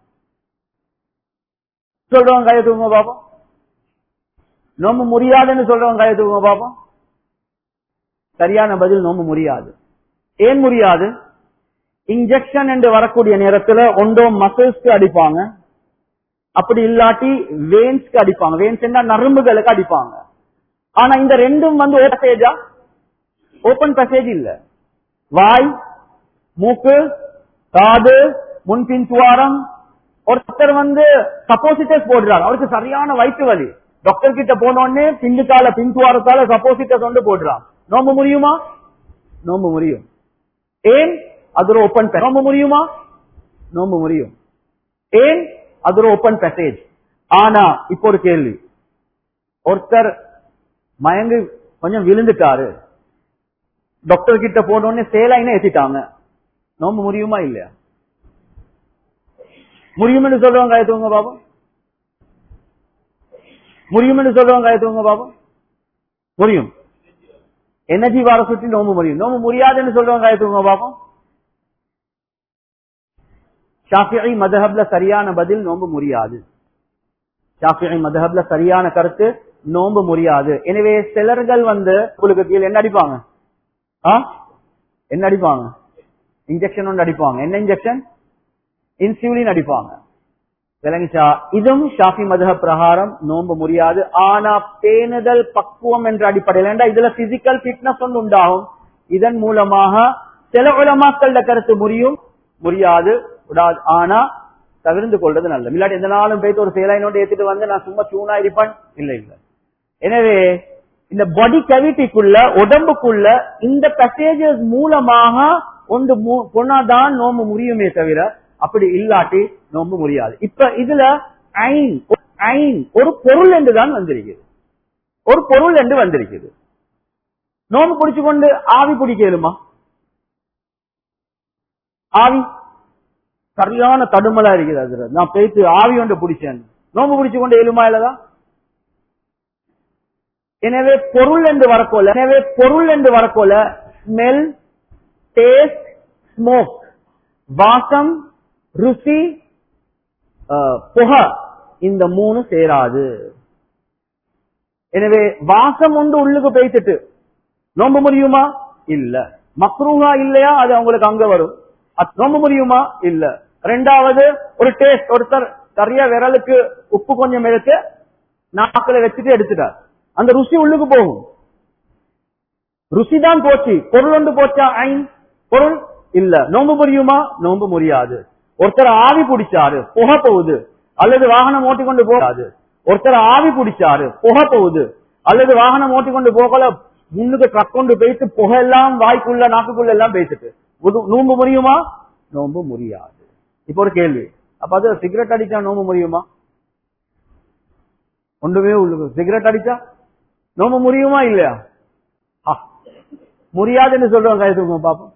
சொல்றவங்க கையை தூங்க பாப்போம் நோம்பு முடியாதுன்னு சொல்றவங்க கையை தூங்க பாப்போம் சரியான பதில் நோம்பு முடியாது ஏன் முடியாது இன்ஜெக்ஷன் என்று வரக்கூடிய நேரத்துல ஒன்றோ மசில்ஸ்க்கு அடிப்பாங்க அப்படி இல்லாட்டி வெயின்ஸ்க்கு அடிப்பாங்க வெயின்ஸ் என்ன நரம்புகளுக்கு அடிப்பாங்க ஆனா இந்த ரெண்டும் வந்து பேசேஜா ஓபன் பேசேஜ் இல்ல வாய் மூக்கு காது முன்பின் துவாரம் ஒருத்தர் வந்து சப்போசிட்டஸ் போடுறார் அவருக்கு சரியான வயிற்று வலி டாக்டர் கிட்ட போனோடனே பின்னுக்கால பின் துவாரத்தால சப்போசிட்டஸ் வந்து போடுறான் நோம்பு முடியுமா நோம்பு முடியும் ஏன் அது ஒரு ஓபன் நோம்பு முடியுமா நோம்பு முடியும் ஏன் அது ஒரு ஓபன் பேசேஜ் ஆனா இப்போ ஒரு கேள்வி ஒருத்தர் மயங்கி கொஞ்சம் விழுந்துட்டாரு டாக்டர் கிட்ட போனோடனே சேலைன்னு ஏத்திட்டாங்க நோம்பு முடியுமா இல்லையா முடியும்னு சொல்றவங்க காயத்துவங்க பாபம் முடியும்னு சொல்றவங்க காயத்துவங்க பாபம் முடியும் எனர்ஜி வார சுற்றி நோம்பு முடியும் நோம்பு முடியாதுன்னு சொல்றவங்க காயத்துவங்க பாபம் ஷாஃபிஐ மதஹப்ல சரியான பதில் நோம்பு முடியாது ஷாஃபிஐ மதஹப்ல சரியான கருத்து நோம்பு முடியாது எனவே சிலர்கள் வந்து உங்களுக்கு கீழே என்ன அடிப்பாங்க ஆ என்ன அடிப்பாங்க இன்ஜெக்ஷன் ஒன்று அடிப்பாங்க என்ன இன்ஜெக்ஷன் இன்சுலின் அடிப்பாங்க விளங்கிச்சா இதுவும் ஷாஃபி மதுக பிரகாரம் நோன்பு முடியாது ஆனா பேணுதல் பக்குவம் என்ற அடிப்படையில் ஏண்டா இதுல பிசிக்கல் ஃபிட்னஸ் ஒன்று உண்டாகும் இதன் மூலமாக சில உலமாக்கள கருத்து முடியும் முடியாது விடாது ஆனா தவிர்ந்து கொள்றது நல்லது இல்லாட்டி எந்த நாளும் போயிட்டு ஒரு சேலைனோட ஏத்திட்டு வந்து நான் சும்மா சூனா இருப்பேன் இல்ல இல்ல எனவே இந்த பாடி கவிட்டிக்குள்ள உடம்புக்குள்ள இந்த பேசேஜஸ் மூலமாக ஒன்று மு- போனாதான் நோம்பு முடியுமே தவிர அப்படி இல்லாட்டி நோம்பு முடியாது இப்ப இதுல ஐன் ஐன் ஒரு பொருள் என்றுதான் வந்திருக்குது ஒரு பொருள் என்று வந்திருக்குது நோம்பு பிடிச்சு கொண்டு ஆவி பிடிக்கலுமா ஆவி சரியான தடுமலா இருக்குது அதுல நான் போயிட்டு ஆவி ஒன்று பிடிச்சேன் நோம்பு பிடிச்சு கொண்டு ஏழுமா இல்லதா எனவே பொருள் என்று வரக்கோல எனவே பொருள் என்று வரக்கோல ஸ்மெல் டேஸ்ட் ஸ்மோக் வாசம் ருசி அஹ், புகை இந்த மூணு சேராது எனவே வாசம் ஒன்று உள்ளுக்கு பேசிட்டு நோம்ப முடியுமா இல்ல மக்ரூஹா இல்லையா அது அவங்களுக்கு அங்க வரும் அது நோம்ப முடியுமா இல்ல ரெண்டாவது ஒரு டேஸ்ட் ஒருத்தர் சரியா விரலுக்கு உப்பு கொஞ்சம் எடுத்து நாக்கில வச்சுட்டு எடுத்துட்டார் அந்த ருசி உள்ளுக்கு போகும் ருசி தான் போச்சு பொருள் ஒன்று போச்சா ஐன் பொருள் இல்ல நோம்பு முடியுமா நோம்பு முடியாது ஒருத்தர் ஆவி பிடிச்சாரு புகை போகுது அல்லது வாகனம் ஓட்டிக்கொண்டு போகாது ஒருத்தர் ஆவி பிடிச்சாரு புகை போகுது அல்லது வாகனம் ஓட்டிக்கொண்டு போகல முன்னுக்கு ட்ரக் கொண்டு போயிட்டு புகை எல்லாம் வாய்க்குள்ள நாக்குக்குள்ள எல்லாம் பேசிட்டு உது- நோம்பு முடியுமா நோம்பு முடியாது இப்ப ஒரு கேள்வி அப்ப அது சிகரெட் அடிச்சா நோம்பு முடியுமா ஒன்றுமே உள்ளுக்கு சிகரெட் அடிச்சா நோம்பு முடியுமா இல்லையா ஆ, முடியாதுன்னு சொல்றோம் கை தூங்க பாப்போம்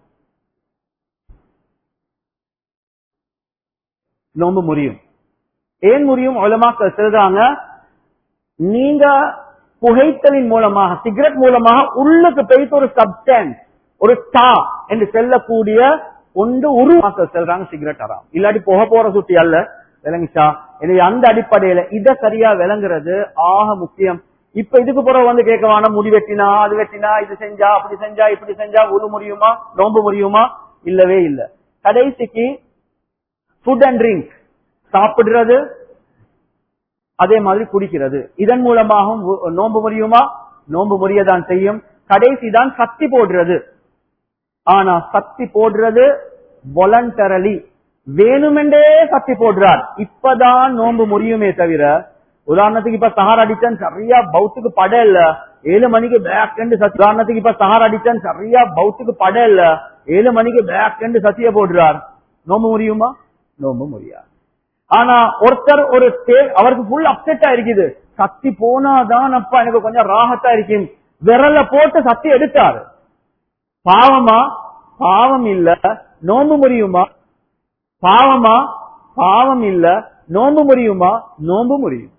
நோம்பு முடியும் ஏன் முடியும் உலமாக்கள் சொல்றாங்க நீங்க புகைத்தலின் மூலமாக சிகரெட் மூலமாக உள்ளுக்கு போயிட்டு ஒரு சப்டன்ஸ் ஒரு டா என்று செல்லக்கூடிய ஒன்று உருவாக்க செல்றாங்க சிகரெட் அறாம் இல்லாட்டி புகை போற சுட்டி அல்ல விளங்குச்சா எனவே அந்த அடிப்படையில இத சரியா விளங்குறது ஆக முக்கியம் இப்ப இதுக்கு பிறகு வந்து கேட்க வேணாம் முடி வெட்டினா அது வெட்டினா இது செஞ்சா அப்படி செஞ்சா இப்படி செஞ்சா உரு முடியுமா நோம்பு முடியுமா இல்லவே இல்ல கடைசிக்கு ஃபுட் அண்ட் ட்ரிங்க் சாப்பிடுறது அதே மாதிரி குடிக்கிறது இதன் மூலமாகவும் உ- நோன்பு முடியுமா நோன்பு முறியதான் செய்யும் கடைசி தான் சக்தி போடுறது ஆனா சக்தி போடுறது voluntarily வேணுமென்றே சக்தி போடுறார் இப்பதான் நோன்பு முடியுமே தவிர உதாரணத்துக்கு இப்ப சஹார் அடிச்சன் சரியா பௌத்துக்கு பட இல்ல ஏழு மணிக்கு பேக் எண்டு சத்தி உதாரணத்துக்கு இப்ப சஹார் அடிச்சன் சரியா பௌத்துக்கு பட இல்ல ஏழு மணிக்கு பேக் எண்டு சத்திய போடுறார் நோம்பு முடியுமா நோம்பு முடியாது ஆனா ஒருத்தர் ஒரு தே- அவருக்கு ஃபுல் அப்செட்டா இருக்குது சக்தி போனாதான் அப்பா எனக்கு கொஞ்சம் ராகத்தா இருக்கும் விரல போட்டு சக்தி எடுத்தாரு பாவமா பாவம் இல்ல நோம்பு முடியுமா பாவமா பாவம் இல்ல நோம்பு முடியுமா நோம்பு முடியும்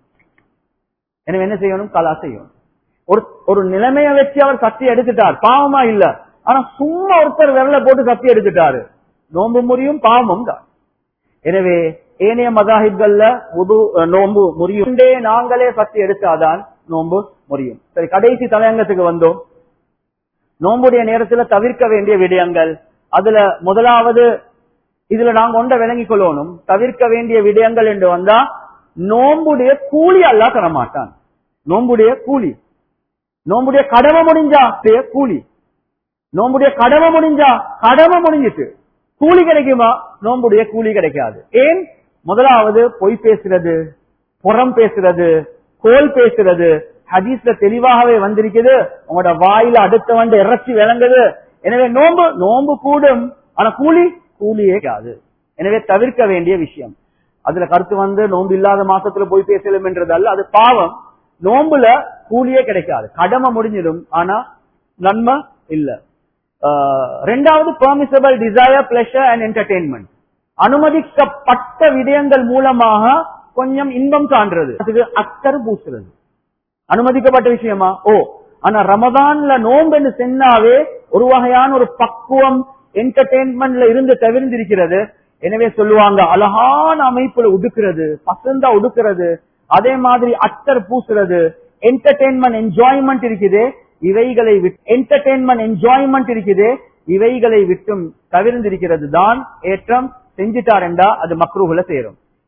எனவே என்ன செய்யணும் கலா செய்யணும் ஒரு ஒரு நிலைமைய வச்சு அவர் சக்தி எடுத்துட்டார் பாவமா இல்ல ஆனா சும்மா ஒருத்தர் விரல போட்டு சக்தி எடுத்துட்டாரு நோம்பு முடியும் பாவமும் தான் எனவே ஏனைய மதாஹிப்கள்ல உது நோம்பு முடியும் உண்டே நாங்களே சக்தி எடுத்தாதான் நோம்பு முடியும் சரி கடைசி தலையங்கத்துக்கு வந்தோம் நோம்புடைய நேரத்துல தவிர்க்க வேண்டிய விடயங்கள் அதுல முதலாவது இதுல நாங்க ஒன்றை விளங்கிக் கொள்ளணும் தவிர்க்க வேண்டிய விடயங்கள் என்று வந்தா நோம்புடைய கூலி அல்லா தரமாட்டான் நோம்புடைய கூலி நோம்புடைய கடமை முடிஞ்சா அதே கூலி நோம்புடைய கடமை முடிஞ்சா கடமை முடிஞ்சிட்டு கூலி கிடைக்குமா நோம்புடைய கூலி கிடைக்காது ஏன் முதலாவது பொய் பேசுறது புறம் பேசுறது கோல் பேசுறது ஹதீஸ்ல தெளிவாகவே வந்திருக்குது உங்களோட வாயில அடுத்த வந்து இறைச்சி விளங்குது எனவே நோம்பு நோம்பு கூடும் ஆனா கூலி கூலியே கிடையாது எனவே தவிர்க்க வேண்டிய விஷயம் அதுல கருத்து வந்து நோன்பு இல்லாத மாசத்துல போய் பேசலும் என்றது அல்ல அது பாவம் நோம்புல கூலியே கிடைக்காது கடமை முடிஞ்சிடும் ஆனா நன்மை இல்ல ஆஹ் ரெண்டாவது permissible desire pleasure and entertainment அனுமதிக்கப்பட்ட விடயங்கள் மூலமாக கொஞ்சம் இன்பம் சான்றது அதுக்கு அக்கர் பூசுறது அனுமதிக்கப்பட்ட விஷயமா ஓ ஆனா ரமதான்ல நோம்புன்னு சென்னாவே ஒரு வகையான ஒரு பக்குவம் என்டர்டெயின்மெண்ட்ல இருந்து தவிர்ந்திருக்கிறது எனவே சொல்லுவாங்க அழகான அமைப்புல உடுக்கிறது பசந்தா உடுக்கிறது அதே மாதிரி அத்தர் பூசுறது என்டர்டெயின்மெண்ட் என்ஜாய்மெண்ட் இருக்குது இவைகளை என்டர்டெயின்மெண்ட் என்ஜாய்மெண்ட் இருக்குது இவைகளை விட்டும் தவிர்ந்திருக்கிறது தான் ஏற்றம் செஞ்சிட்டார் என்றா அது மக்ரூஹுல சேரும்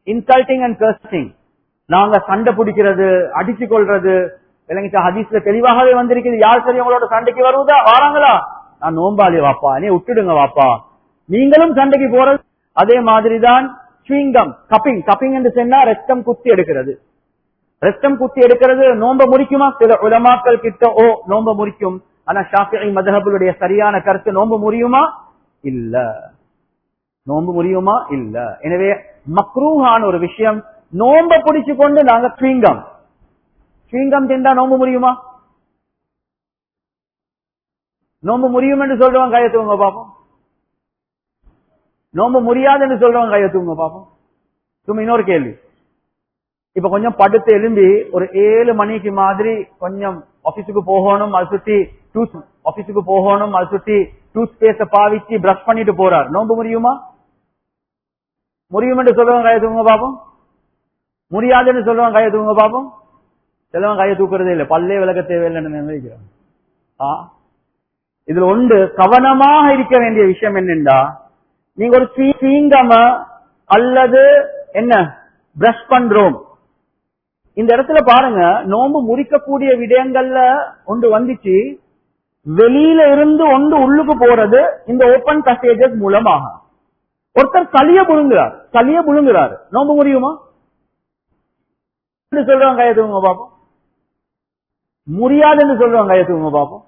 இன்சல்டிங் அண்ட் கர்ஸ்டிங் நாங்க சண்டை பிடிக்கிறது அடிச்சு கொள்றது விளங்கிச்சா ஹதீஸ்ல தெளிவாகவே வந்திருக்குது யார் சரி உங்களோட சண்டைக்கு வருவதா வாராங்களா நான் நோம்பாளி வாப்பா நீ விட்டுடுங்க வாப்பா நீங்களும் சண்டைக்கு போறது அதே மாதிரிதான் ஸ்வீங்கம் கப்பிங் கப்பிங் என்று சொன்னா ரத்தம் குத்தி எடுக்கிறது ரத்தம் குத்தி எடுக்கிறது நோம்ப முறிக்குமா சில உலமாக்கள் கிட்ட ஓ நோம்ப முறிக்கும் ஆனா ஷாஃபி மதஹபுடைய சரியான கருத்து நோம்ப முறியுமா இல்ல நோம்பு முடியுமா இல்ல எனவே மக்ரூஹான ஒரு விஷயம் நோம்ப பிடிச்சு கொண்டு நாங்க ஸ்வீங்கம் ஸ்வீங்கம் திண்டா நோம்பு முடியுமா நோம்பு முடியும் என்று சொல்றவங்க கையை தூங்க பாப்போம் நோம்பு முடியாது என்று சொல்றவங்க கையை தூங்க பாப்போம் சும்மா இன்னொரு கேள்வி இப்ப கொஞ்சம் படுத்து எழும்பி ஒரு ஏழு மணிக்கு மாதிரி கொஞ்சம் ஆபீஸுக்கு போகணும் அது சுத்தி டூத் ஆபீஸுக்கு போகணும் அது சுத்தி டூத் பேஸ்ட பாவிச்சு பிரஷ் பண்ணிட்டு போறார் நோம்பு முடியுமா முடியும் என்று சொல்றவங்க கையை தூங்க பாப்போம் முடியாதுன்னு சொல்றவங்க கையை தூங்க பாப்போம் சிலவன் கையை தூக்குறதே இல்லை பல்லே விளக்க தேவையில்லைன்னு நினைக்கிறோம் ஆ இதுல ஒன்று கவனமாக இருக்க வேண்டிய விஷயம் என்னென்றா நீங்க ஒரு சீங்கம அல்லது என்ன பிரஷ் பண்றோம் இந்த இடத்துல பாருங்க நோம்பு முறிக்கக்கூடிய விடயங்கள்ல ஒன்று வந்துச்சு வெளியில இருந்து ஒன்று உள்ளுக்கு போறது இந்த ஓபன் பசேஜஸ் மூலமாக ஒருத்தர் சளிய புழுங்குறார் சளிய புழுங்குறாரு நோம்பு முடியுமா சொல்றவங்க கையை தூங்க பாப்போம் முடியாதுன்னு சொல்றவங்க கையை தூங்க பாப்போம்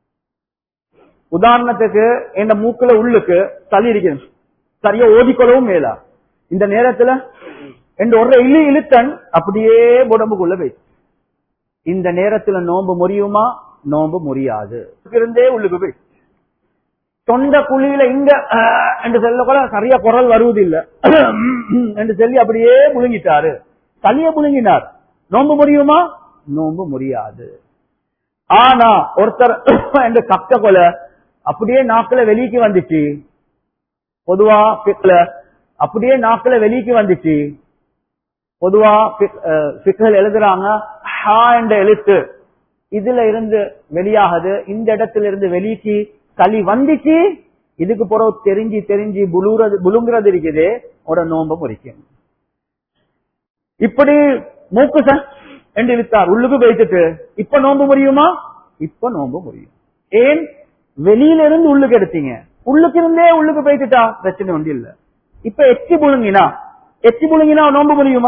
உதாரணத்துக்கு இந்த மூக்குல உள்ளுக்கு சளி இருக்குது சரியா ஓதிக்கொள்ளவும் மேலா இந்த நேரத்துல என்று ஒரு இழு இழுத்தன் அப்படியே உடம்புக்குள்ள போய் இந்த நேரத்துல நோம்பு முறியுமா நோம்பு முடியாது இருந்தே உள்ளுக்கு போய் தொண்ட குழியில இங்க அஹ், என்று சொல்ல கூட சரியா குரல் வருவதில்லை என்று சொல்லி அப்படியே முழுங்கிட்டாரு சளிய முழுங்கினார் நோம்பு முடியுமா நோம்பு முடியாது ஆனா ஒருத்தர் என்று கத்த கொல அப்படியே நாக்குல வெளிக்கு வந்துச்சு பொதுவா பிக்ல அப்படியே நாக்குல வெளிக்கு வந்துச்சு பொதுவா பிக்கள் எழுதுறாங்க ஹா என்ற எழுத்து இதுல இருந்து வெளியாகுது இந்த இடத்துல இருந்து வெளிக்கு களி வந்துச்சு இதுக்கு பிறகு தெரிஞ்சு தெரிஞ்சு புழுறது புழுங்குறது இருக்குது ஒரு நோம்ப முறிக்கும் இப்படி மூக்கு ச- என்று இழுத்தார் உள்ளுக்கு வைத்துட்டு இப்ப நோம்பு முடியுமா இப்ப நோம்பு முடியும் ஏன் வெளியில இருந்து உள்ளுக்கு எடுத்தீங்க உள்ளுக்கு இருந்தே உள்ளுக்கு போயிட்டுட்டா பிரச்சனை ஒன்று இல்ல இப்ப எச்சி புழுங்கினா எச்சி புழுங்கினா நோம்பு முடியுமா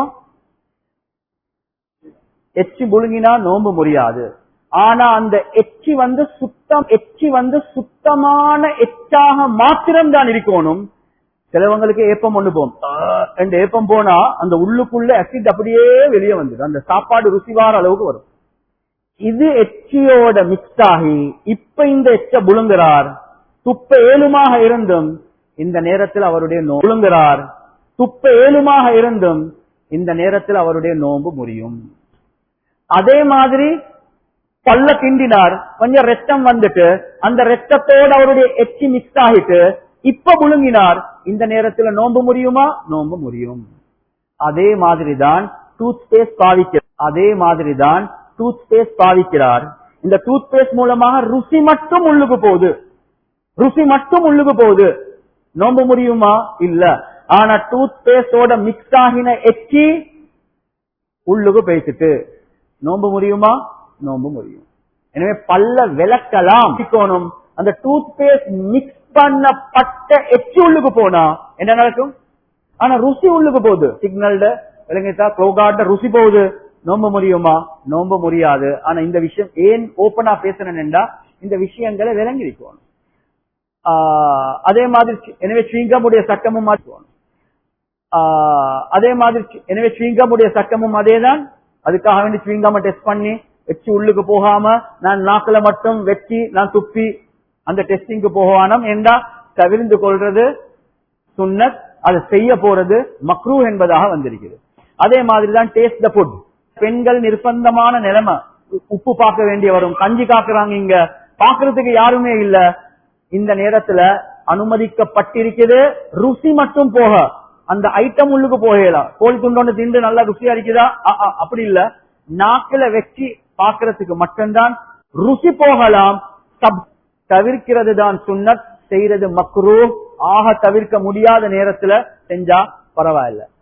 எச்சி புழுங்கினா நோம்பு முடியாது ஆனா அந்த எச்சி வந்து சுத்தம் எச்சி வந்து சுத்தமான எச்சாக மாத்திரம் தான் இருக்கணும் சிலவங்களுக்கு ஏப்பம் ஒண்ணு போகும் ஆஹ் ரெண்டு ஏப்பம் போனா அந்த உள்ளுக்குள்ள அசிட் அப்படியே வெளியே வந்துடும் அந்த சாப்பாடு ருசிவார அளவுக்கு வரும் இது எச்சியோட மிக்ஸ் ஆகி இப்ப இந்த எச்ச புழுங்குறார் துப்ப ஏழுமாக இருந்தும் இந்த நேரத்தில் அவருடைய நோ புழுங்குறார் துப்ப ஏழுமாக இருந்தும் இந்த நேரத்தில் அவருடைய நோன்பு முறியும் அதே மாதிரி பல்ல கிண்டினார் கொஞ்சம் ரத்தம் வந்துட்டு அந்த ரத்தத்தோட அவருடைய எச்சி மிக்ஸ் ஆகிட்டு இப்ப முழுங்கினார் இந்த நேரத்துல நோன்பு முடியுமா நோன்பு முடியும் அதே மாதிரிதான் டூத் பேஸ்ட் பாவிக்கிறார் அதே மாதிரிதான் டூத் பேஸ்ட் பாவிக்கிறார் இந்த டூத் பேஸ்ட் மூலமாக ருசி மட்டும் உள்ளுக்கு போகுது ருசி மட்டும் உள்ளுக்கு போகுது நோம்பு முடியுமா இல்ல ஆனா டூத் பேஸ்டோட மிக்ஸ் ஆகின எச்சி உள்ளுக்கு பேசிட்டு நோம்பு முடியுமா நோம்பு முடியும் எனவே பல்ல விளக்கலாம் சிக்கோணும் அந்த டூத் பேஸ்ட் மிக்ஸ் பண்ணப்பட்ட எச்சி உள்ளுக்கு போனா என்ன நடக்கும் ஆனா ருசி உள்ளுக்கு போகுது சிக்னல்ட விளங்கிட்டா க்ளோகார்ட ருசி போகுது நோம்ப முடியுமா நோம்ப முடியாது ஆனா இந்த விஷயம் ஏன் ஓபனா பேசுறேன்டா இந்த விஷயங்களை விளங்கிருக்கணும் ஆஹ் அதே மாதிரி சி- எனவே ஸ்ரீங்கமுடைய சட்டமும் மாற்றுவோம் ஆஹ் அதே மாதிரி சி- எனவே ஸ்ரீங்கமுடைய சட்டமும் அதேதான் அதுக்காக வேண்டி ஸ்ரீங்கம டெஸ்ட் பண்ணி வச்சு உள்ளுக்கு போகாம நான் நாக்குல மட்டும் வெட்டி நான் துப்பி அந்த டெஸ்டிங்க்கு போகவானம் என்றா தவிர்ந்து கொள்றது சுன்னத் அது செய்ய போறது மக்ரூ என்பதாக வந்திருக்கிறது அதே மாதிரி தான் டேஸ்ட் த ஃபுட் பெண்கள் நிர்பந்தமான நிலைமை உ- உப்பு பார்க்க வேண்டிய வரும் கஞ்சி காக்குறாங்க இங்க பாக்குறதுக்கு யாருமே இல்ல இந்த நேரத்துல அனுமதிக்கப்பட்டிருக்குது ருசி மட்டும் போக அந்த ஐட்டம் உள்ளுக்கு போகலாம் கோழி துண்டொன்னு திண்டு நல்லா ருசியா இருக்குதா அ, அ, அப்படி இல்ல நாக்குல வச்சு பாக்குறதுக்கு மட்டும்தான் ருசி போகலாம் சப் தவிர்க்கிறது தான் சுன்னத் செய்யறது மக்ரூ ஆக தவிர்க்க முடியாத நேரத்துல செஞ்சா பரவாயில்ல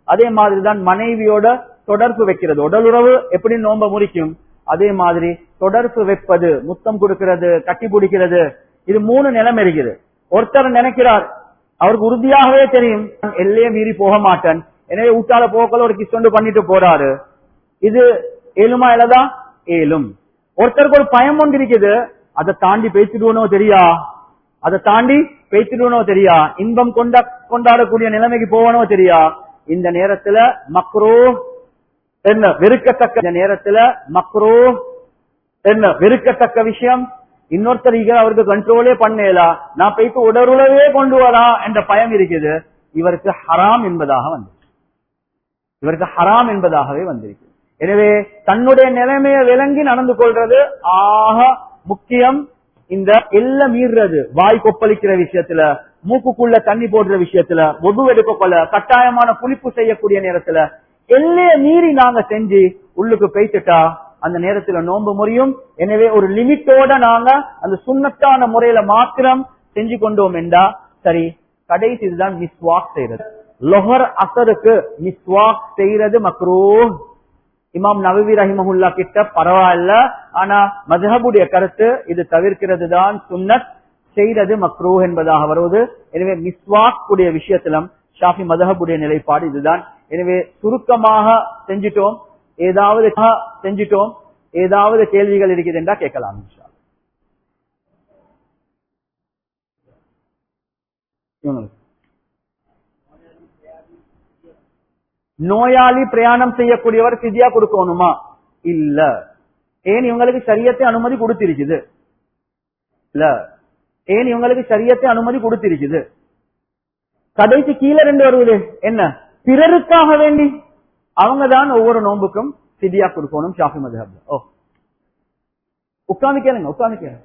அதே மாதிரிதான் மனைவியோட தொடர்பு வைக்கிறது உடலுறவு எப்படி நோம்ப முறிக்கும் அதே மாதிரி தொடர்பு வைப்பது முத்தம் கொடுக்கிறது கட்டி பிடிக்கிறது இது மூணு நிலைமை இருக்குது ஒருத்தர் நினைக்கிறார் அவருக்கு உறுதியாகவே தெரியும் நான் எல்லையே மீறி போக மாட்டேன் எனவே ஊட்டால போக்கல ஒரு கிஸ் கொண்டு பண்ணிட்டு போறாரு இது ஏழுமா இல்லதா ஏழும் ஒருத்தருக்கு ஒரு பயம் ஒன்று இருக்குது அதை தாண்டி பேசிடுவனோ தெரியா அதை தாண்டி பேசிடுவனோ தெரியா இன்பம் கொண்ட கொண்டாடக்கூடிய நிலைமைக்கு போவனோ தெரியா இந்த நேரத்துல மக்ரோ என்ன வெறுக்கத்தக்க இந்த நேரத்துல மக்ரோ என்ன வெறுக்கத்தக்க விஷயம் இன்னொருத்தர் இங்க அவருக்கு கண்ட்ரோலே பண்ணலா நான் போயிட்டு உடலுறவே கொண்டு வரா என்ற பயம் இருக்குது இவருக்கு ஹராம் என்பதாக வந்து இவருக்கு ஹராம் என்பதாகவே வந்திருக்கு எனவே தன்னுடைய நிலைமையை விளங்கி நடந்து கொள்றது ஆக முக்கியம் இந்த எல்ல மீறுறது வாய் கொப்பளிக்கிற விஷயத்துல மூக்குக்குள்ள தண்ணி போடுற விஷயத்துல ஒது எடுக்கொள்ள கட்டாயமான குளிப்பு செய்யக்கூடிய நேரத்துல எல்லைய மீறி நாங்க செஞ்சு உள்ளுக்கு பேசிட்டா அந்த நேரத்துல நோன்பு முறியும் எனவே ஒரு லிமிட்டோட நாங்க அந்த சுண்ணத்தான முறையில மாத்திரம் செஞ்சு கொண்டோம் என்றா சரி கடைசி இதுதான் மிஸ்வாக் செய்யறது லொஹர் அசருக்கு மிஸ்வாக் செய்யறது மக்ரூ இமாம் நவவி ரஹிமஹுல்லா கிட்ட பரவாயில்ல ஆனா மதுஹபுடைய கருத்து இது தவிர்க்கிறது தான் சுன்னத் செய்தது மக்ரூ என்பதாக வருவது எனவே மிஸ்வாக் உடைய விஷயத்திலும் ஷாஃபி மதஹபுடைய நிலைப்பாடு இதுதான் எனவே சுருக்கமாக செஞ்சிட்டோம் ஏதாவது செஞ்சிட்டோம் ஏதாவது கேள்விகள் இருக்குது என்றா கேட்கலாம் இன்ஷா அல்லாஹ். இவங்களுக்கு. நோயாளி பிரயாணம் செய்யக்கூடியவர் பிதியா கொடுக்கணுமா இல்ல ஏன் இவங்களுக்கு சரியத்தை அனுமதி கொடுத்திருக்குது இல்ல ஏன் இவங்களுக்கு சரியத்தை அனுமதி கொடுத்திருக்குது கடைசி கீழே ரெண்டு வருவது என்ன பிறருக்காக வேண்டி அவங்க தான் ஒவ்வொரு நோன்புக்கும் சிதியா கொடுக்கணும் ஷாஃபி மதுஹப்ல ஓ உட்கார்ந்து கேளுங்க உட்கார்ந்து கேளுங்க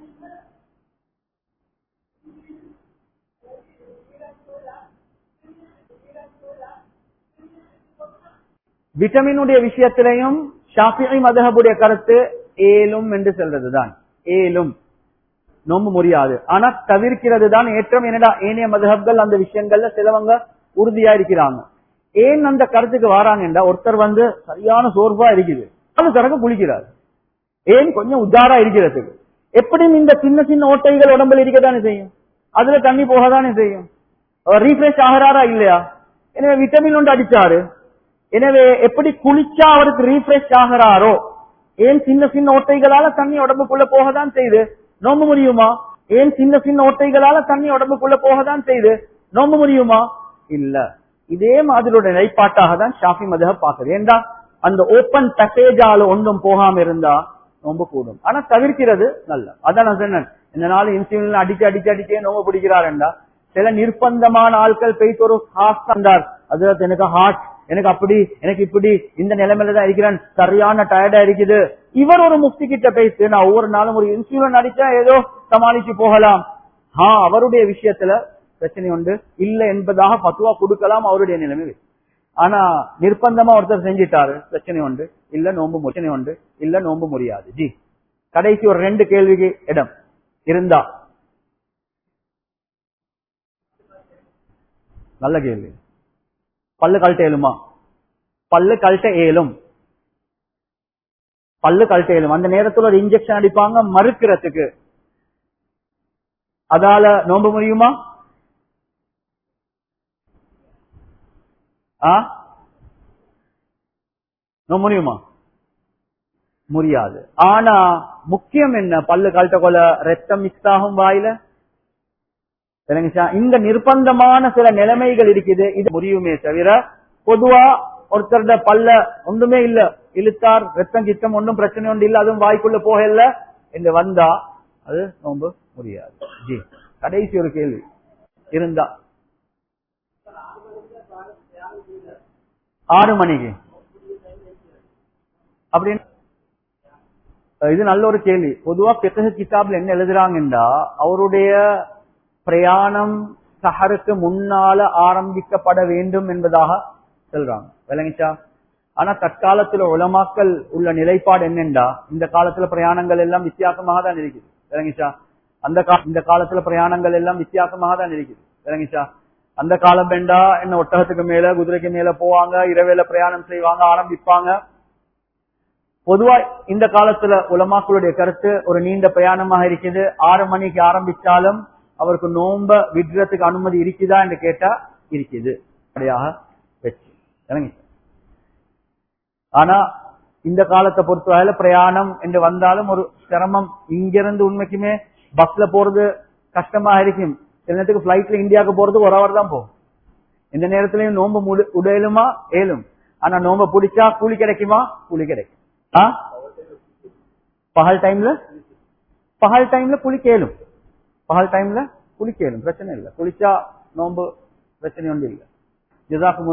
விட்டமினுடைய விஷயத்திலையும் ஷாஃபிஐ மதஹபுடைய கருத்து ஏலும் என்று சொல்றதுதான் ஏலும் நோம்பு முடியாது ஆனா தவிர்க்கிறது தான் ஏற்றம் என்னடா ஏனைய மதஹப்கள் அந்த விஷயங்கள்ல சிலவங்க உறுதியா இருக்கிறாங்க ஏன் அந்த கருத்துக்கு வராங்கன்றா ஒருத்தர் வந்து சரியான சோர்வா இருக்குது அது கணக்கு குளிக்கிறார் ஏன் கொஞ்சம் உஜாரா இருக்கிறதுக்கு எப்படியும் இந்த சின்ன சின்ன ஓட்டைகள் உடம்புல இருக்கத்தானே செய்யும் அதுல தண்ணி போகதானே செய்யும் ரீஃப்ரெஷ் ஆகிறாரா இல்லையா எனவே விட்டமின் ஒன்று அடிச்சாரு எனவே எப்படி குளிச்சா அவருக்கு ரீஃப்ரெஷ் ஆகிறாரோ ஏன் சின்ன சின்ன ஓட்டைகளால தண்ணி உடம்புக்குள்ள போகதான் செய்யுது நோம்பு முடியுமா ஏன் சின்ன சின்ன ஓட்டைகளால தண்ணி உடம்புக்குள்ள போகதான் செய்யுது நோம்பு முடியுமா இல்ல இதே மாதிரியோட நிலைப்பாட்டாக தான் ஷாஃபி மதக பாக்குது ஏண்டா அந்த ஓப்பன் பேசேஜால ஒன்றும் போகாம இருந்தா நோம்பு கூடும் ஆனா தவிர்க்கிறது நல்ல அதான் நான் சொன்னேன் இந்த நாள் இன்சுலின் அடிச்சு அடிச்சு அடிச்சே நோம்பு பிடிக்கிறாருண்டா சில நிர்பந்தமான ஆட்கள் போயிட்டு ஒரு ஹார்ட் தந்தார் அது எனக்கு ஹார்ட் எனக்கு அப்படி எனக்கு இப்படி இந்த நிலைமையில தான் இருக்கிறேன் சரியான டயர்டா இருக்குது இவர் ஒரு முக்தி கிட்ட பேசு நான் ஒவ்வொரு நாளும் ஒரு இன்சுலின் அடிச்சா ஏதோ சமாளிச்சு போகலாம் ஆ அவருடைய விஷயத்துல பிரச்சனை உண்டு இல்ல என்பதாக பத்துவா கொடுக்கலாம் அவருடைய நிலைமை ஆனா நிர்பந்தமா ஒருத்தர் செஞ்சிட்டாரு பிரச்சனை உண்டு இல்ல நோம்பு பிரச்சனை உண்டு இல்ல நோம்பு முடியாது ஜி கடைசி ஒரு ரெண்டு கேள்விக்கு இடம் இருந்தா நல்ல கேள்வி பல்லு கழட்ட ஏழுமா பல்லு கழட்ட ஏழும் பல்லு கழட்ட ஏழும் அந்த நேரத்துல ஒரு இன்ஜெக்ஷன் அடிப்பாங்க மறுக்கிறதுக்கு அதால நோம்பு முடியுமா ஆ நோம்பு முடியுமா முடியாது ஆனா முக்கியம் என்ன பல்லு கழட்ட கொள்ள ரத்தம் மிக்ஸ் ஆகும் வாயில சரிங்களா இந்த நிர்பந்தமான சில நிலைமைகள் இருக்குது இது முடியுமே தவிர பொதுவா ஒருத்தருட பல்ல ஒன்றுமே இல்ல இழுத்தார் ரத்தம் கித்தம் ஒன்றும் பிரச்சனை ஒன்று இல்ல அதுவும் வாய்க்குள்ள போகல என்று வந்தா அது நோம்பு முடியாது ஜி கடைசி ஒரு கேள்வி இருந்தா ஆறு மணிக்கு அப்படின்னு இது நல்ல ஒரு கேள்வி பொதுவா பித்தக கிதாப்ல என்ன எழுதுறாங்கன்னா அவருடைய பிரயாணம் சஹருக்கு முன்னால ஆரம்பிக்கப்பட வேண்டும் என்பதாக சொல்றாங்க விளங்கிச்சா ஆனா தற்காலத்துல உலமாக்கல் உள்ள நிலைப்பாடு என்னண்டா இந்த காலத்துல பிரயாணங்கள் எல்லாம் வித்தியாசமாக தான் இருக்குது விளங்கிச்சா அந்த கா- இந்த காலத்துல பிரயாணங்கள் எல்லாம் வித்தியாசமாக தான் இருக்குது விளங்கிச்சா அந்த காலம் வேண்டா என்ன ஒட்டகத்துக்கு மேல குதிரைக்கு மேல போவாங்க இரவேல பிரயாணம் செய்வாங்க ஆரம்பிப்பாங்க பொதுவா இந்த காலத்துல உலமாக்களுடைய கருத்து ஒரு நீண்ட பிரயாணமாக இருக்குது ஆறு மணிக்கு ஆரம்பிச்சாலும் அவருக்கு நோம்ப விடுறதுக்கு அனுமதி இருக்குதா என்று கேட்டா இருக்குது அப்படியாக வச்சு இறங்கி ஆனா இந்த காலத்தை பொறுத்தவரையில பிரயாணம் என்று வந்தாலும் ஒரு சிரமம் இங்கிருந்து உண்மைக்குமே பஸ்ல போறது கஷ்டமா இருக்கும் சில நேரத்துக்கு பிளைட்ல இந்தியாவுக்கு போறது ஒரு ஹவர் தான் போகும் இந்த நேரத்திலயும் நோம்பு முடி- உடையலுமா ஏலும் ஆனா நோம்ப பிடிச்சா கூலி கிடைக்குமா கூலி கிடைக்கும் ஆ? பகல் டைம்ல பகல் டைம்ல குளிக்கலும் பகல் டைம்ல குளிக்கலும் பிரச்சனை இல்ல குளிச்சா நோம்பு பிரச்சனை ஒன்றும் இல்ல ஜிசாக்கு